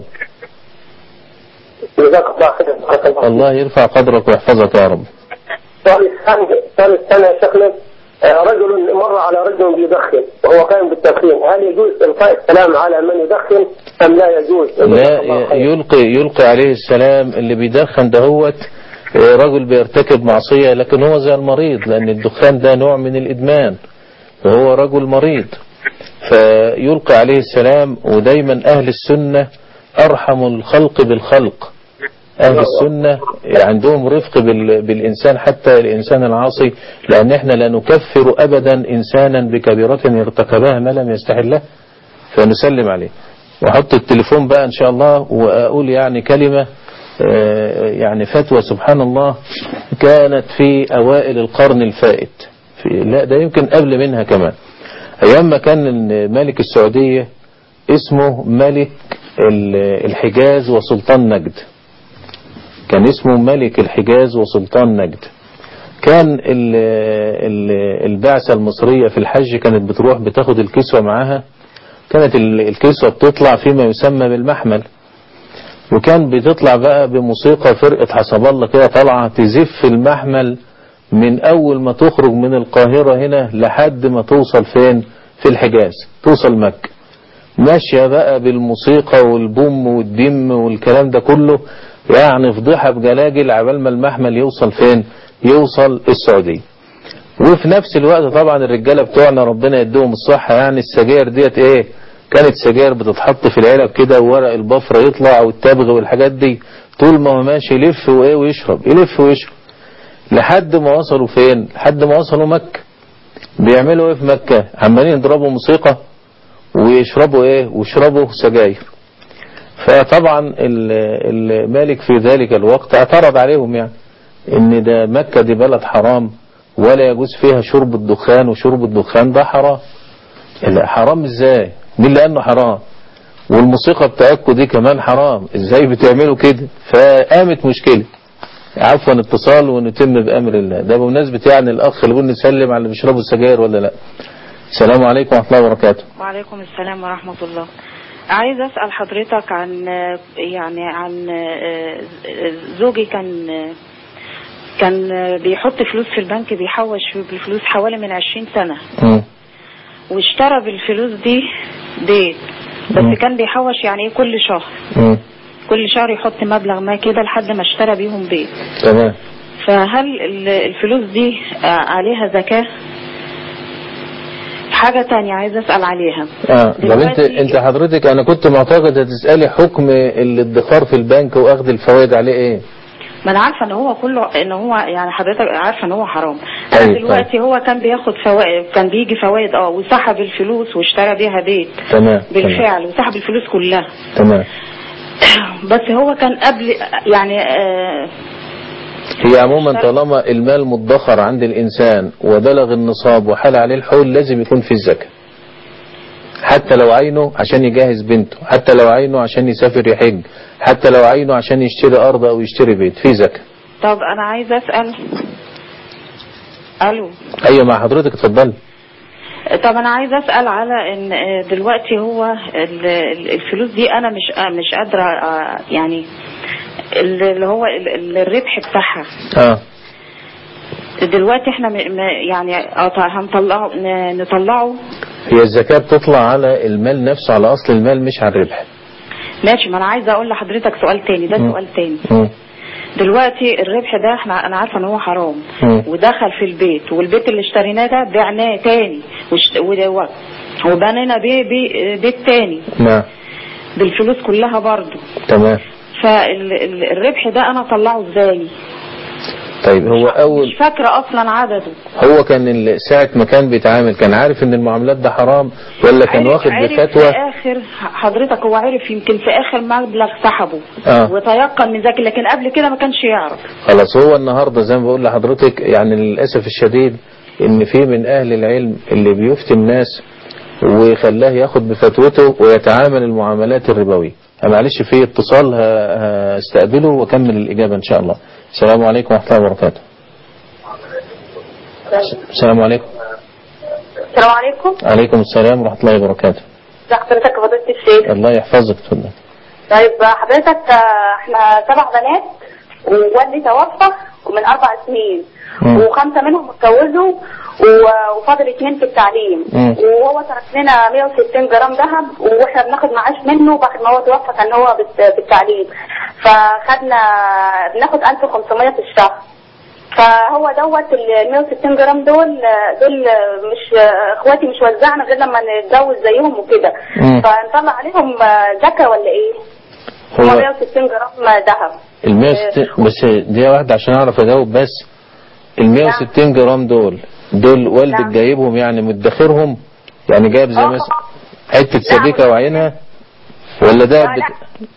جزاك الله خير بارك الله الله يرفع قدرك ويحفظك يا رب السؤال الثاني السؤال الثاني يا شيخنا آه، رجل مر على رجل بيدخن وهو قائم بالتدخين هل يجوز إلقاء السلام على من يدخن أم لا يجوز؟ لا ي- يلقي يلقي عليه السلام اللي بيدخن دهوت آه، رجل بيرتكب معصية لكن هو زي المريض لأن الدخان ده نوع من الإدمان وهو رجل مريض فيلقي عليه السلام ودايما أهل السنة أرحم الخلق بالخلق أهل السنة عندهم رفق بال- بالإنسان حتى الإنسان العاصي لأن احنا لا نكفر أبدا إنسانا بكبيرة ارتكبها ما لم يستحلها فنسلم عليه وأحط التليفون بقى إن شاء الله وأقول يعني كلمة آه، يعني فتوى سبحان الله كانت في أوائل القرن الفائت في لا ده يمكن قبل منها كمان أيام ما كان ملك السعودية اسمه ملك ال- الحجاز وسلطان نجد كان اسمه ملك الحجاز وسلطان نجد كان ال- ال- البعثة المصرية في الحج كانت بتروح بتاخد الكسوة معاها كانت ال- الكسوة بتطلع فيما يسمى بالمحمل وكان بتطلع بقى بموسيقى فرقة حسب الله كده طالعة تزف المحمل من أول ما تخرج من القاهرة هنا لحد ما توصل فين في الحجاز توصل مكة ماشية بقى بالموسيقى والبوم والدم والكلام ده كله يعني فضيحة بجلاجل عبال ما المحمل يوصل فين يوصل السعودية وفي نفس الوقت طبعا الرجالة بتوعنا ربنا يديهم الصحة يعني السجاير ديت ايه كانت سجاير بتتحط في العلب كده وورق البفرة يطلع والتبغ والحاجات دي طول ما هو ماشي يلف وايه ويشرب يلف ويشرب لحد ما وصلوا فين لحد ما وصلوا مكة بيعملوا ايه في مكة عمالين يضربوا موسيقى ويشربوا ايه ويشربوا سجاير فطبعا ال- المالك في ذلك الوقت اعترض عليهم يعني ان ده مكة دي بلد حرام ولا يجوز فيها شرب الدخان وشرب الدخان ده حرام لا حرام ازاي مين اللي انه حرام والموسيقى بتاعتكم دي كمان حرام ازاي بتعملوا كده فقامت مشكلة عفوا اتصال ونتم بامر الله ده بمناسبة يعني الاخ اللي بيقول نسلم على اللي بيشربوا السجاير ولا لا السلام عليكم ورحمة الله وبركاته وعليكم السلام ورحمة الله عايز أسأل حضرتك عن يعني عن زوجي كان كان بيحط فلوس في البنك بيحوش بالفلوس حوالي من عشرين سنة مم. واشترى بالفلوس دي بيت مم. بس كان بيحوش يعني ايه كل شهر مم. كل شهر يحط مبلغ ما كده لحد ما اشترى بيهم بيت تمام فهل ال- الفلوس دي عليها زكاة حاجة تانية عايز أسأل عليها اه طب انت دلوقتي- انت حضرتك انا كنت معتقد هتسالي حكم الادخار في البنك واخذ الفوائد عليه ايه ما انا عارفه ان هو كله ان هو يعني حضرتك عارفه ان هو حرام طيب، انا دلوقتي هو كان بياخد فوائد كان بيجي فوائد اه وسحب الفلوس واشترى بيها بيت تمام تمام بالفعل وسحب الفلوس كلها تمام بس هو كان قبل يعني آه هي عموما طالما المال مدخر عند الانسان وبلغ النصاب وحال عليه الحول لازم يكون في الزكاه حتى لو عينه عشان يجهز بنته حتى لو عينه عشان يسافر يحج حتى لو عينه عشان يشتري ارض او يشتري بيت في زكاه طب انا عايز اسال الو ايوه مع حضرتك اتفضلي طب انا عايز اسال على ان آه، دلوقتي هو ال- ال- الفلوس دي انا مش آه، مش قادره آه، يعني ال- اللي هو ال- ال- الربح بتاعها اه دلوقتي احنا م- م- يعني آه، هنطلعه ن- نطلعه هي الزكاه بتطلع على المال نفسه على اصل المال مش على الربح ماشي ما انا عايزه اقول لحضرتك سؤال تاني ده مم. سؤال تاني مم. دلوقتي الربح ده احنا انا عارفه ان هو حرام مم. ودخل في البيت والبيت اللي اشتريناه ده بعناه تاني وش- و- و- وبنينا بيه بيه بيت تاني نعم بالفلوس كلها برضه تمام فالربح ده انا اطلعه ازاي طيب هو اول مش فاكره اصلا عدده هو كان ال- ساعة ما كان بيتعامل كان عارف ان المعاملات ده حرام ولا كان عرف- واخد عرف بفتوى في اخر حضرتك هو عرف يمكن في اخر مبلغ سحبه اه وتيقن من ذلك لكن قبل كده ما كانش يعرف خلاص هو النهاردة زي ما بقول لحضرتك يعني للأسف الشديد ان في من اهل العلم اللي بيفتي الناس وخلاه ياخد بفتوته ويتعامل المعاملات الربوية معلش في اتصال ه- هستقبله واكمل الاجابة ان شاء الله السلام عليكم ورحمة الله وبركاته السلام عليكم السلام عليكم عليكم السلام ورحمة الله وبركاته ازي حضرتك يا فضيلة الشيخ الله يحفظك اتفضل طيب حضرتك آه، احنا سبع بنات ووالدي توفى من اربع سنين مم. وخمسه منهم اتجوزوا و- وفاضل اتنين في التعليم مم. وهو ترك لنا 160 جرام ذهب واحنا بناخد معاش منه بعد ما هو توفى كان هو بت- بالتعليم فخدنا بناخد 1500 في الشهر فهو دوت ال 160 جرام دول دول مش اخواتي مش وزعنا غير لما نتجوز زيهم وكده مم. فنطلع عليهم زكاه ولا ايه؟ هو هو 160 جرام ذهب ال 160 بس دقيقة واحدة عشان أعرف أجاوب بس ال 160 جرام دول دول والدك نعم. جايبهم يعني مدخرهم يعني جايب زي آه. مثلا حتة سبيكة وعينها ولا ده لا، لا. بت...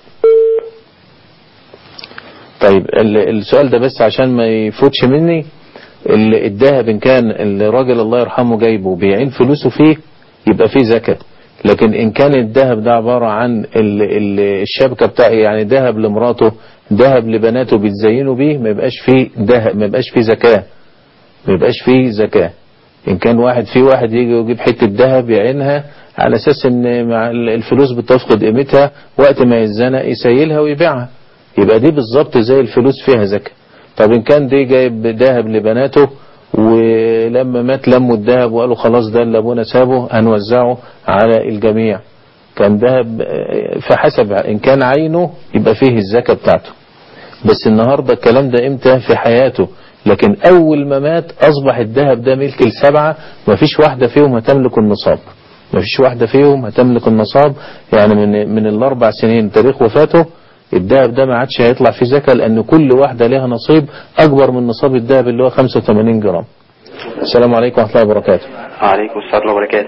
طيب ال- السؤال ده بس عشان ما يفوتش مني ال- الذهب إن كان الراجل الله يرحمه جايبه بيعين فلوسه فيه يبقى فيه زكاة لكن إن كان الذهب ده عبارة عن ال- ال- الشبكة بتاع يعني ذهب لمراته ذهب لبناته بيتزينوا بيه ما يبقاش فيه ذهب ما يبقاش فيه زكاة ما يبقاش فيه زكاة إن كان واحد في واحد يجي ويجيب حتة ذهب يعينها على أساس إن مع ال- الفلوس بتفقد قيمتها وقت ما يتزنق يسيلها ويبيعها يبقى دي بالظبط زي الفلوس فيها زكاة طب إن كان دي جايب ذهب لبناته ولما مات لموا الذهب وقالوا خلاص ده اللي أبونا سابه هنوزعه على الجميع كان ذهب آه، فحسب إن كان عينه يبقى فيه الزكاة بتاعته بس النهاردة الكلام ده امتى في حياته لكن اول ما مات اصبح الذهب ده ملك السبعة مفيش واحدة فيهم هتملك النصاب مفيش واحدة فيهم هتملك النصاب يعني من من الاربع سنين تاريخ وفاته الذهب ده ما عادش هيطلع فيه زكاة لان كل واحدة لها نصيب اكبر من نصاب الذهب اللي هو 85 جرام السلام عليكم ورحمة الله وبركاته وعليكم السلام وبركاته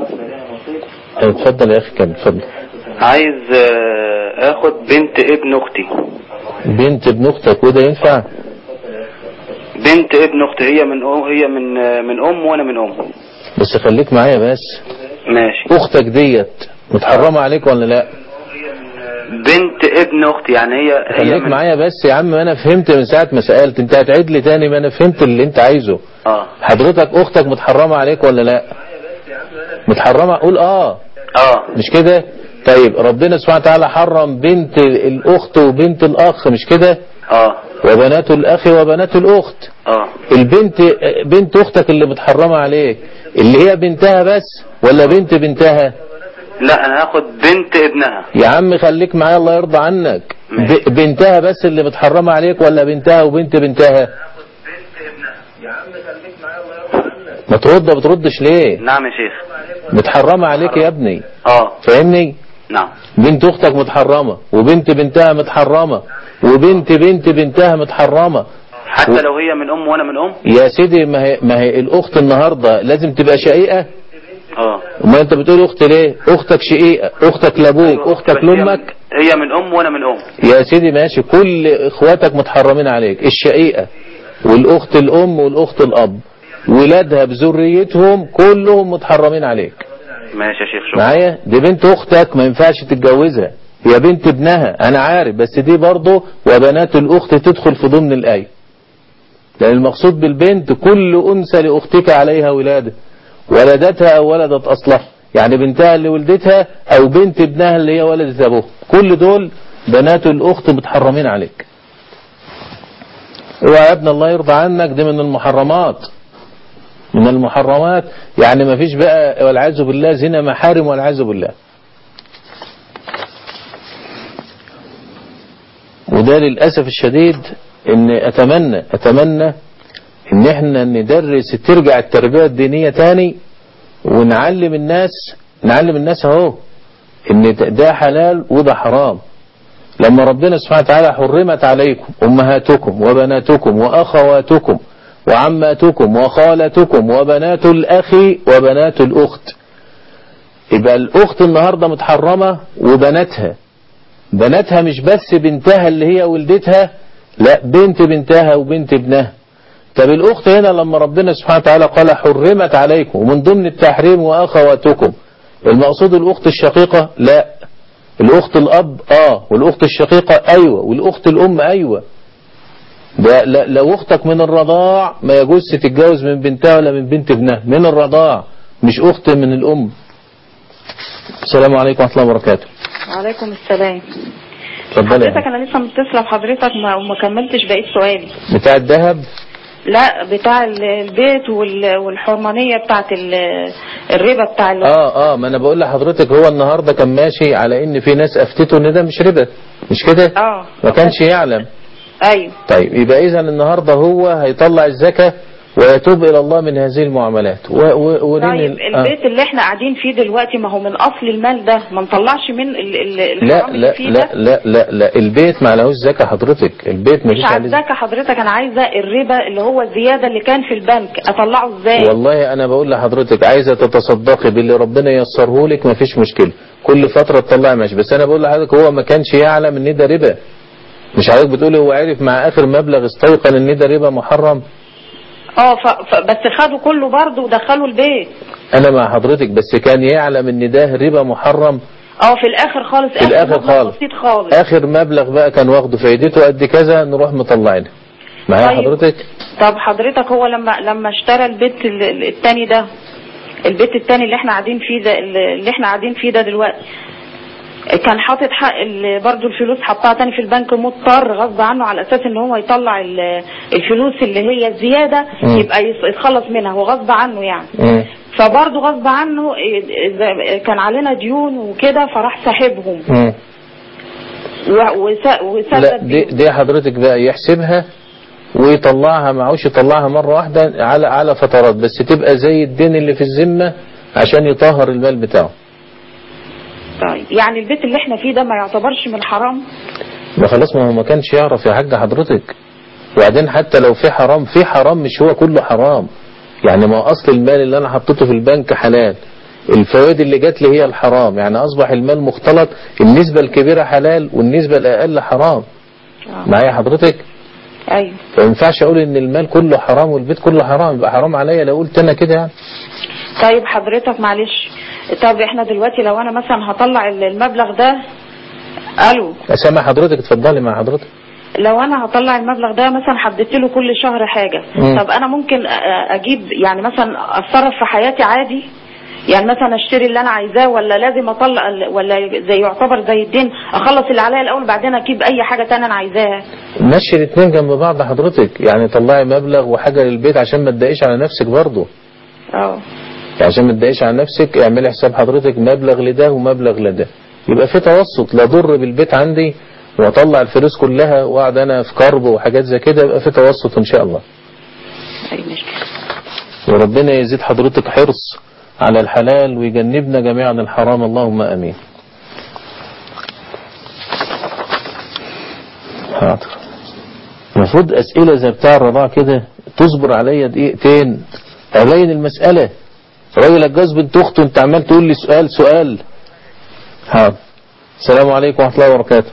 اتفضل يا اخي كمل اتفضل عايز آه، اخد بنت ابن اختي بنت ابن اختك وده ينفع بنت ابن اختي هي من أم هي من آه، من ام وانا من ام بس خليك معايا بس ماشي اختك ديت متحرمة عليك ولا لا بنت ابن اختي يعني هي هي خليك من معايا بس يا عم انا فهمت من ساعة ما سألت انت هتعيد لي تاني ما انا فهمت اللي انت عايزه اه حضرتك اختك متحرمة عليك ولا لا متحرمة قول اه اه مش كده طيب ربنا سبحانه وتعالى حرم بنت الاخت وبنت الاخ مش كده اه وبنات الاخ وبنات الاخت اه البنت بنت اختك اللي متحرمة عليك اللي هي بنتها بس ولا بنت بنتها لا انا هاخد بنت ابنها يا عم خليك معايا الله يرضى عنك ب- بنتها بس اللي متحرمة عليك ولا بنتها وبنت بنتها ما ترد ما بتردش ليه نعم يا شيخ متحرمة عليك يا ابني اه فاهمني نعم بنت اختك متحرمة وبنت بنتها متحرمة وبنت بنت بنتها متحرمة حتى لو هي من ام وانا من ام يا سيدي ما هي, ما هي الاخت النهاردة لازم تبقى شقيقة اه وما انت بتقول اخت ليه اختك شقيقة اختك لابوك اختك بس هي من- لامك هي من ام وانا من ام يا سيدي ماشي كل اخواتك متحرمين عليك الشقيقة والاخت الام والاخت الاب ولادها بذريتهم كلهم متحرمين عليك ماشي يا شيخ شكرا معايا دي بنت اختك ما ينفعش تتجوزها هي بنت ابنها انا عارف بس دي برضه وبنات الاخت تدخل في ضمن الايه لان المقصود بالبنت كل انثى لاختك عليها ولاده ولدتها او ولدت اصلها يعني بنتها اللي ولدتها او بنت ابنها اللي هي ولدت ابوها كل دول بنات الاخت متحرمين عليك اوعى يا ابن الله يرضى عنك دي من المحرمات من المحرمات يعني ما فيش بقى والعياذ بالله زنا محارم والعياذ بالله وده للأسف الشديد ان اتمنى اتمنى ان احنا ندرس ترجع التربية الدينية تاني ونعلم الناس نعلم الناس اهو ان ده حلال وده حرام لما ربنا سبحانه وتعالى حرمت عليكم امهاتكم وبناتكم واخواتكم وعماتكم وخالتكم وبنات الاخ وبنات الاخت يبقى الاخت النهاردة متحرمة وبناتها بناتها مش بس بنتها اللي هي ولدتها لا بنت بنتها وبنت ابنها طب الاخت هنا لما ربنا سبحانه وتعالى قال حرمت عليكم ومن ضمن التحريم واخواتكم المقصود الاخت الشقيقة لا الاخت الاب اه والاخت الشقيقة ايوه والاخت الام ايوه ده لا- لو اختك من الرضاع ما يجوز تتجوز من بنتها ولا من بنت ابنها من الرضاع مش اخت من الام السلام عليكم ورحمة الله وبركاته وعليكم السلام اتفضلي يا حضرتك انا لسه متصله بحضرتك ما وما كملتش بقيه سؤالي بتاع الذهب لا بتاع ال- البيت وال- والحرمانية بتاعت ال- الربا بتاع ال- اه اه ما انا بقول لحضرتك هو النهارده كان ماشي على ان في ناس افتته ان ده مش ربا مش كده اه ما كانش يعلم ايوه طيب يبقى اذا النهارده هو هيطلع الزكاه ويتوب الى الله من هذه المعاملات و و ولين طيب ال- آه. البيت اللي احنا قاعدين فيه دلوقتي ما هو من اصل المال ده ما نطلعش من ال- ال- لا الحرام اللي لا فيه لا ده لا لا لا البيت ما عليهوش زكاه حضرتك البيت ما مش فيش عليه عايزاك حضرتك انا عايزه الربا اللي هو الزياده اللي كان في البنك اطلعه ازاي والله انا بقول لحضرتك عايزه تتصدقي باللي ربنا ييسره لك ما فيش مشكله كل فتره تطلعي ماشي بس انا بقول لحضرتك هو ما كانش يعلم ان ده ربا مش حضرتك بتقولي هو عرف مع اخر مبلغ استيقن ان ده ربا محرم اه ف... ف... بس خدوا كله برضه ودخلوا البيت انا مع حضرتك بس كان يعلم ان ده ربا محرم اه في الاخر خالص في الاخر مبلغ خالص بسيط خالص اخر مبلغ بقى كان واخده فايدته قد كذا نروح مطلعينها معايا طيب. حضرتك طب حضرتك هو لما لما اشترى البيت ال- ال- التاني ده البيت التاني اللي احنا قاعدين فيه ده اللي احنا قاعدين فيه ده دلوقتي كان حاطط حق ال- برضه الفلوس حطها تاني في البنك مضطر غصب عنه على اساس ان هو يطلع ال- الفلوس اللي هي الزياده مم. يبقى يس- يتخلص منها هو غصب عنه يعني مم. فبرضه غصب عنه إيه- إذا كان علينا ديون وكده فراح ساحبهم مم. و- وس- وسدد لا دي, دي حضرتك بقى يحسبها ويطلعها معوش يطلعها مرة واحدة على على فترات بس تبقى زي الدين اللي في الذمة عشان يطهر المال بتاعه طيب يعني البيت اللي احنا فيه ده ما يعتبرش من حرام ما خلاص ما هو ما كانش يعرف يا حاج حضرتك وبعدين حتى لو في حرام في حرام مش هو كله حرام يعني ما هو اصل المال اللي انا حطيته في البنك حلال الفوائد اللي جات لي هي الحرام يعني اصبح المال مختلط النسبة الكبيرة حلال والنسبة الاقل حرام معايا حضرتك ايوه فما ينفعش اقول ان المال كله حرام والبيت كله حرام يبقى حرام عليا لو قلت انا كده يعني طيب حضرتك معلش طب احنا دلوقتي لو انا مثلا هطلع ال- المبلغ ده الو اسامح حضرتك اتفضلي مع حضرتك لو انا هطلع المبلغ ده مثلا حددت له كل شهر حاجة مم. طب انا ممكن أ- أ- اجيب يعني مثلا اتصرف في حياتي عادي يعني مثلا اشتري اللي انا عايزاه ولا لازم اطلع ال- ولا زي يعتبر زي الدين اخلص اللي عليا الاول بعدين اجيب اي حاجة تانية انا عايزاها مشي الاثنين جنب بعض حضرتك يعني طلعي مبلغ وحاجة للبيت عشان ما تضايقش على نفسك برضه اه يعني عشان ما تضايقش على نفسك اعملي حساب حضرتك مبلغ لده ومبلغ لده يبقى في توسط لا ضر بالبيت عندي واطلع الفلوس كلها واقعد انا في كرب وحاجات زي كده يبقى في توسط ان شاء الله اي مشكلة وربنا يزيد حضرتك حرص على الحلال ويجنبنا جميعا الحرام اللهم امين حاضر المفروض اسئله زي بتاع الرضاعه كده تصبر عليا دقيقتين ابين المساله راجل اتجوز بنت اخته انت عمال تقول لي سؤال سؤال حاضر السلام عليكم ورحمه الله وبركاته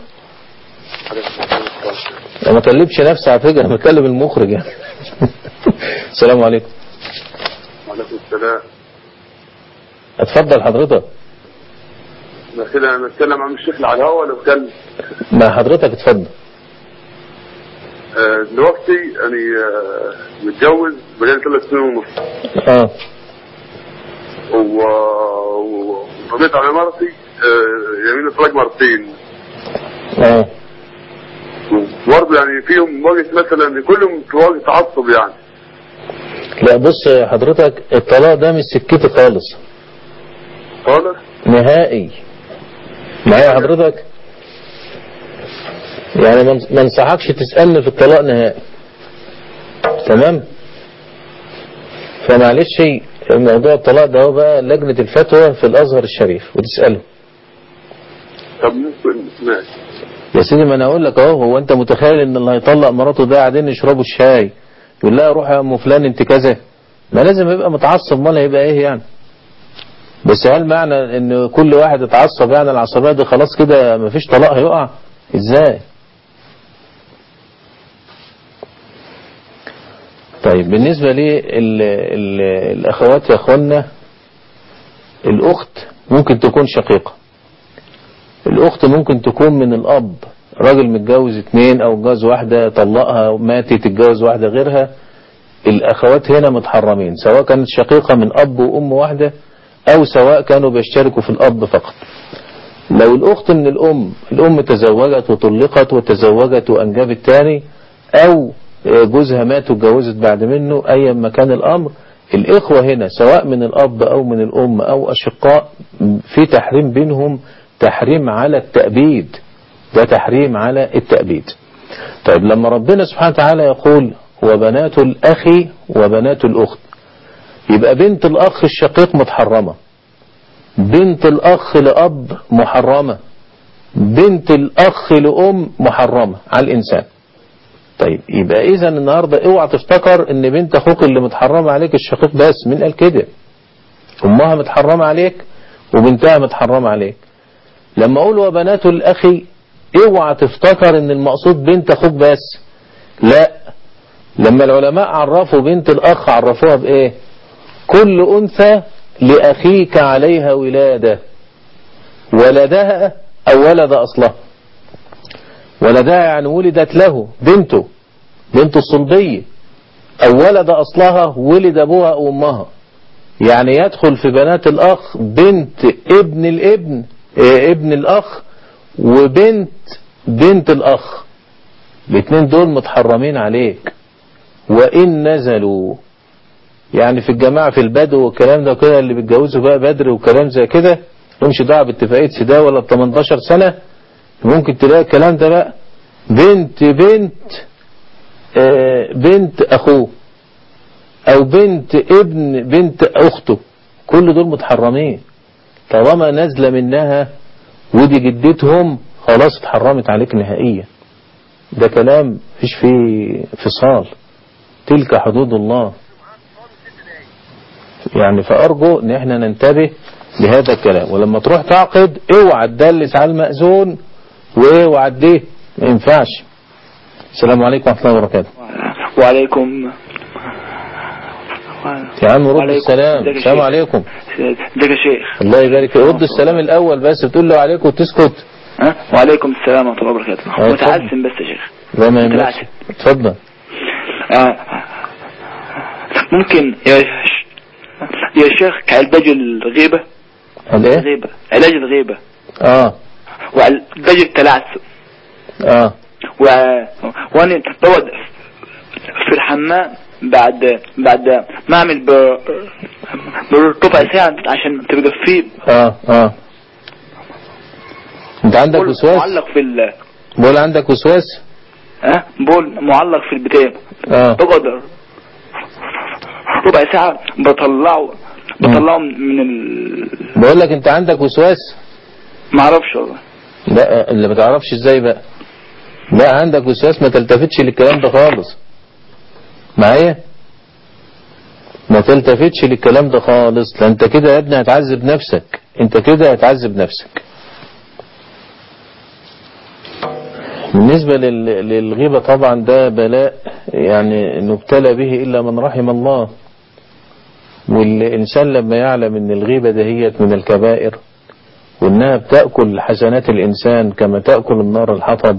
أنا ما كلمش نفسي على فكره انا بكلم المخرج يعني السلام عليكم وعليكم السلام اتفضل حضرتك ما كده انا بتكلم عن الشيخ على الهوا ولا بتكلم مع حضرتك اتفضل آه، دلوقتي انا آه، متجوز بقالي ثلاث سنين ونص اه و- و- وقضيت على مرتي آه، يمين الطلاق مرتين اه برضه يعني فيهم وقت مثلا كلهم في وقت تعصب يعني لا بص يا حضرتك الطلاق ده مش سكتي خالص خالص نهائي معايا حضرتك يعني ما ما انصحكش تسألني في الطلاق نهائي تمام فمعلش موضوع الطلاق ده هو بقى لجنة الفتوى في الأزهر الشريف وتسأله طب ممكن ماشي يا سيدي ما انا اقول لك اهو هو انت متخيل ان اللي هيطلق مراته ده قاعدين يشربوا الشاي يقول لها روح يا ام فلان انت كذا ما لازم يبقى متعصب امال هيبقى ايه يعني بس هل معنى ان كل واحد اتعصب يعني العصبيه دي خلاص كده مفيش طلاق هيقع ازاي طيب بالنسبه لي ال ال الاخوات يا اخوانا الاخت ممكن تكون شقيقه الأخت ممكن تكون من الأب راجل متجوز اتنين أو اتجوز واحدة طلقها وماتت تتجوز واحدة غيرها الأخوات هنا متحرمين سواء كانت شقيقة من أب وأم واحدة أو سواء كانوا بيشتركوا في الأب فقط لو الأخت من الأم الأم تزوجت وطلقت وتزوجت وأنجبت تاني أو آه، جوزها مات واتجوزت بعد منه ايا ما كان الامر الاخوة هنا سواء من الاب او من الام او اشقاء في تحريم بينهم تحريم على التأبيد ده تحريم على التأبيد طيب لما ربنا سبحانه وتعالى يقول وبنات الأخ وبنات الأخت يبقى بنت الأخ الشقيق متحرمة بنت الأخ لأب محرمة بنت الأخ لأم محرمة على الإنسان طيب يبقى إذا النهاردة اوعى تفتكر إن بنت أخوك اللي متحرمة عليك الشقيق بس مين قال كده أمها متحرمة عليك وبنتها متحرمة عليك لما أقول وبنات الأخ اوعى تفتكر إن المقصود بنت أخوك بس لا لما العلماء عرفوا بنت الأخ عرفوها بإيه كل أنثى لأخيك عليها ولادة ولدها أو ولد أصلها ولدها يعني ولدت له بنته بنت الصلبية أو ولد أصلها ولد أبوها أو أمها يعني يدخل في بنات الأخ بنت ابن الابن اه ابن الأخ وبنت بنت الأخ الاثنين دول متحرمين عليك وإن نزلوا يعني في الجماعة في البدو والكلام ده كده اللي بيتجوزوا بقى بدري وكلام زي كده مش دعوه باتفاقية سدا ولا 18 سنة ممكن تلاقي الكلام ده بقى بنت بنت آه بنت أخوه أو بنت ابن بنت أخته كل دول متحرمين طالما نازلة منها ودي جدتهم خلاص اتحرمت عليك نهائيا ده كلام فيش فيه فصال تلك حدود الله يعني فأرجو ان احنا ننتبه لهذا الكلام ولما تروح تعقد اوعى تدلس على المأذون واوعى تديه ما ينفعش السلام عليكم ورحمة الله وبركاته وعليكم يا عم رد السلام السلام عليكم ازيك يا شيخ الله يبارك فيك رد السلام الاول بس بتقول له عليكم وتسكت ها وعليكم السلام ورحمة الله وبركاته اه، متعسم بس يا شيخ لا ما يهمكش متعسم. اتفضل آه. ممكن يا ش- يا شيخ كعلاج الغيبة الايه الغيبة علاج الغيبة اه وعلاج التلعثم اه و... وانا بقعد في الحمام بعد بعد ما اعمل ب... بربع ساعة عشان تبقى فيه اه اه انت عندك بول وسواس معلق في ال بقول عندك وسواس ها بول معلق في البتاع اه بقعد ربع ساعة بطلعه بطلعه من ال بقول لك انت عندك وسواس معرفش والله لا اللي ما تعرفش ازاي بقى لا عندك وسواس ما تلتفتش للكلام ده خالص معايا ما تلتفتش للكلام ده خالص لا انت كده يا ابني هتعذب نفسك انت كده هتعذب نفسك بالنسبة لل- للغيبة طبعا ده بلاء يعني نبتلى به إلا من رحم الله والإنسان لما يعلم أن الغيبة دهيت من الكبائر وأنها بتأكل حسنات الإنسان كما تأكل النار الحطب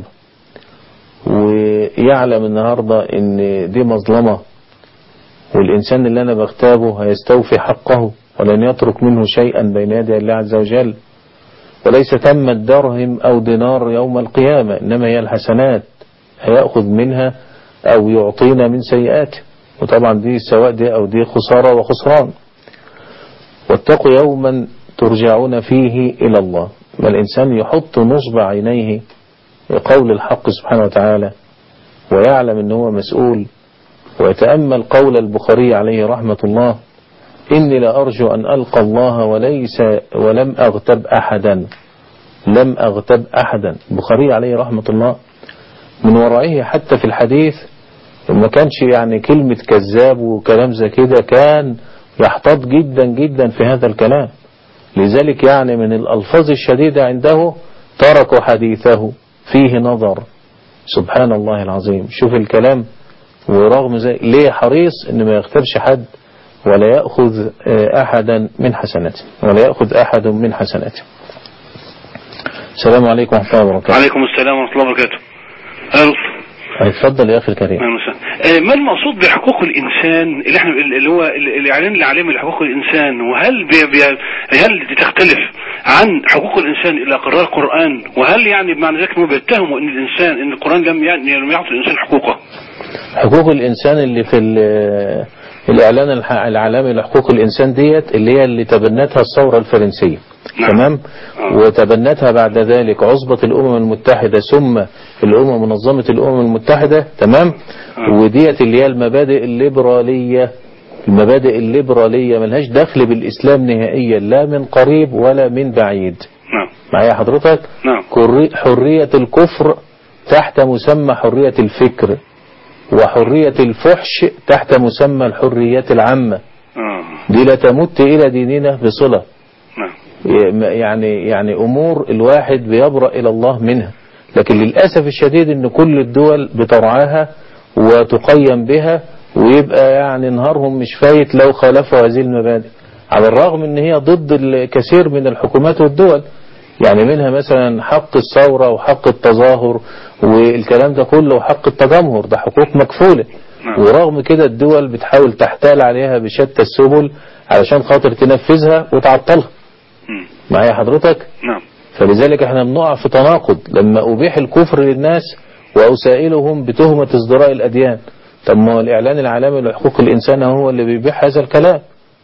ويعلم النهاردة أن دي مظلمة والإنسان اللي أنا بغتابه هيستوفي حقه ولن يترك منه شيئا بين يدي الله عز وجل وليس تم الدرهم أو دينار يوم القيامة إنما هي الحسنات هيأخذ منها أو يعطينا من سيئاته وطبعا دي سواء دي أو دي خسارة وخسران واتقوا يوما ترجعون فيه إلى الله ما الإنسان يحط نصب عينيه قول الحق سبحانه وتعالى ويعلم أنه هو مسؤول ويتأمل قول البخاري عليه رحمة الله إني لأرجو أن ألقى الله وليس ولم أغتب أحدا لم أغتب أحدا البخاري عليه رحمة الله من ورائه حتى في الحديث ما كانش يعني كلمة كذاب وكلام زي كده كان يحتاط جدا جدا في هذا الكلام لذلك يعني من الألفاظ الشديدة عنده تركوا حديثه فيه نظر سبحان الله العظيم شوف الكلام ورغم ذلك ليه حريص ان ما يغتبش حد ولا يأخذ أحدا من حسناته ولا يأخذ أحد من حسناته السلام عليكم ورحمة الله وبركاته عليكم السلام ورحمة الله وبركاته ألف اتفضل يا أخي الكريم أهلا وسهلا. آه، ما المقصود بحقوق الإنسان اللي احنا اللي هو الإعلان العالمي لحقوق الإنسان وهل بي بي هل تختلف عن حقوق الإنسان إلى قرار القرآن وهل يعني بمعنى ذلك هم بيتهموا إن الإنسان إن القرآن لم يعني لم يعطي الإنسان حقوقه حقوق الإنسان اللي في ال- الإعلان الح- العالمي لحقوق الإنسان ديت اللي هي اللي تبنتها الثورة الفرنسية تمام وتبنتها بعد ذلك عصبة الأمم المتحدة ثم الأمم منظمة الأمم المتحدة تمام وديت اللي هي المبادئ الليبرالية المبادئ الليبرالية ملهاش دخل بالإسلام نهائيا لا من قريب ولا من بعيد نعم معايا حضرتك نعم كري- حرية الكفر تحت مسمى حرية الفكر وحرية الفحش تحت مسمى الحريات العامة آه. دي لا تمت إلى ديننا بصلة نعم يعني يعني أمور الواحد بيبرأ إلى الله منها لكن للأسف الشديد أن كل الدول بترعاها وتقيم بها ويبقى يعني نهارهم مش فايت لو خالفوا هذه المبادئ على الرغم ان هي ضد الكثير من الحكومات والدول يعني منها مثلا حق الثورة وحق التظاهر والكلام ده كله وحق التجمهر ده حقوق مكفولة ورغم كده الدول بتحاول تحتال عليها بشتى السبل علشان خاطر تنفذها وتعطلها معايا حضرتك نعم فلذلك احنا بنقع في تناقض لما أبيح الكفر للناس وأسائلهم بتهمة ازدراء الأديان طب ما هو الإعلان العالمي لحقوق الإنسان هو اللي بيبيح هذا الكلام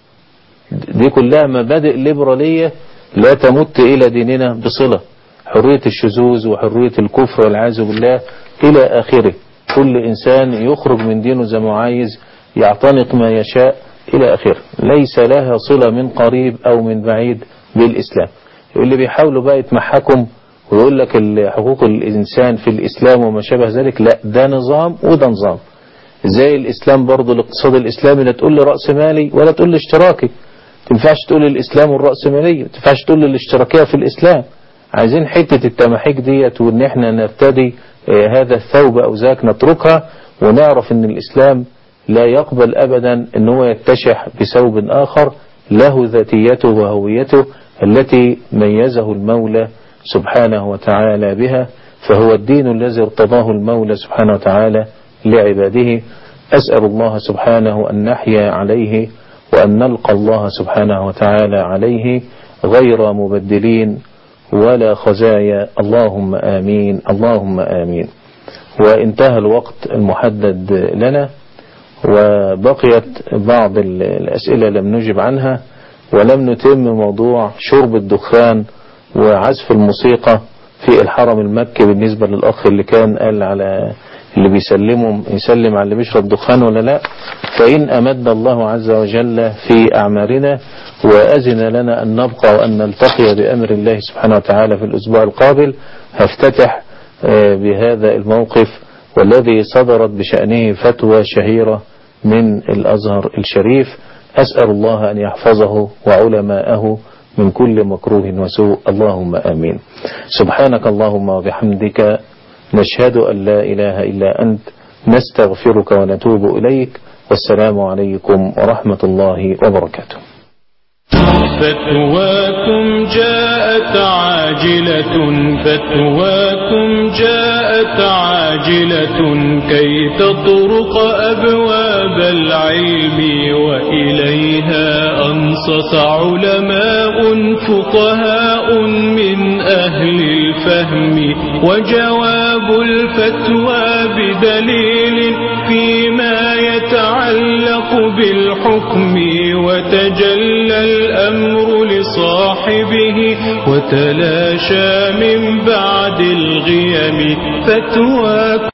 دي كلها مبادئ ليبرالية لا تمت إلى ديننا بصلة حرية الشذوذ وحرية الكفر والعياذ بالله إلى آخره كل إنسان يخرج من دينه زي ما عايز يعتنق ما يشاء إلى آخره ليس لها صلة من قريب أو من بعيد بالإسلام اللي بيحاولوا بقى يتمحكم ويقول لك ال- حقوق الإنسان في الإسلام وما شابه ذلك لا ده نظام وده نظام زي الإسلام برضو الاقتصاد الإسلامي لا تقول لي رأس مالي ولا تقول لي اشتراكي تنفعش تقول الإسلام والرأسمالية تنفعش تقول الاشتراكية في الإسلام عايزين حتة التماحيك ديت وإن إحنا نرتدي آه، هذا الثوب أو ذاك نتركها ونعرف إن الإسلام لا يقبل أبدا إن هو يتشح بثوب آخر له ذاتيته وهويته التي ميزه المولى سبحانه وتعالى بها فهو الدين الذي ارتضاه المولى سبحانه وتعالى لعباده أسأل الله سبحانه أن نحيا عليه وأن نلقى الله سبحانه وتعالى عليه غير مبدلين ولا خزايا اللهم آمين اللهم آمين وانتهى الوقت المحدد لنا وبقيت بعض ال- الأسئلة لم نجب عنها ولم نتم موضوع شرب الدخان وعزف الموسيقى في الحرم المكي بالنسبة للأخ اللي كان قال على اللي بيسلمهم يسلم على اللي بيشرب دخان ولا لا فإن أمد الله عز وجل في أعمارنا وأذن لنا أن نبقى وأن نلتقي بأمر الله سبحانه وتعالى في الأسبوع القابل هفتتح آه، بهذا الموقف والذي صدرت بشأنه فتوى شهيرة من الأزهر الشريف أسأل الله أن يحفظه وعلماءه من كل مكروه وسوء اللهم آمين سبحانك اللهم وبحمدك نشهد أن لا إله إلا أنت نستغفرك ونتوب إليك والسلام عليكم ورحمة الله وبركاته فتواكم جاءت عاجلة فتواكم جاءت عاجلة كي تطرق أبواب العلم وإليها أنصت علماء فقهاء من أهل الفهم وجواب الفتوى بدليل فيما يتعلق بالحكم وتجلى الأمر لصاحبه وتلاشى من بعد الغيم فتوى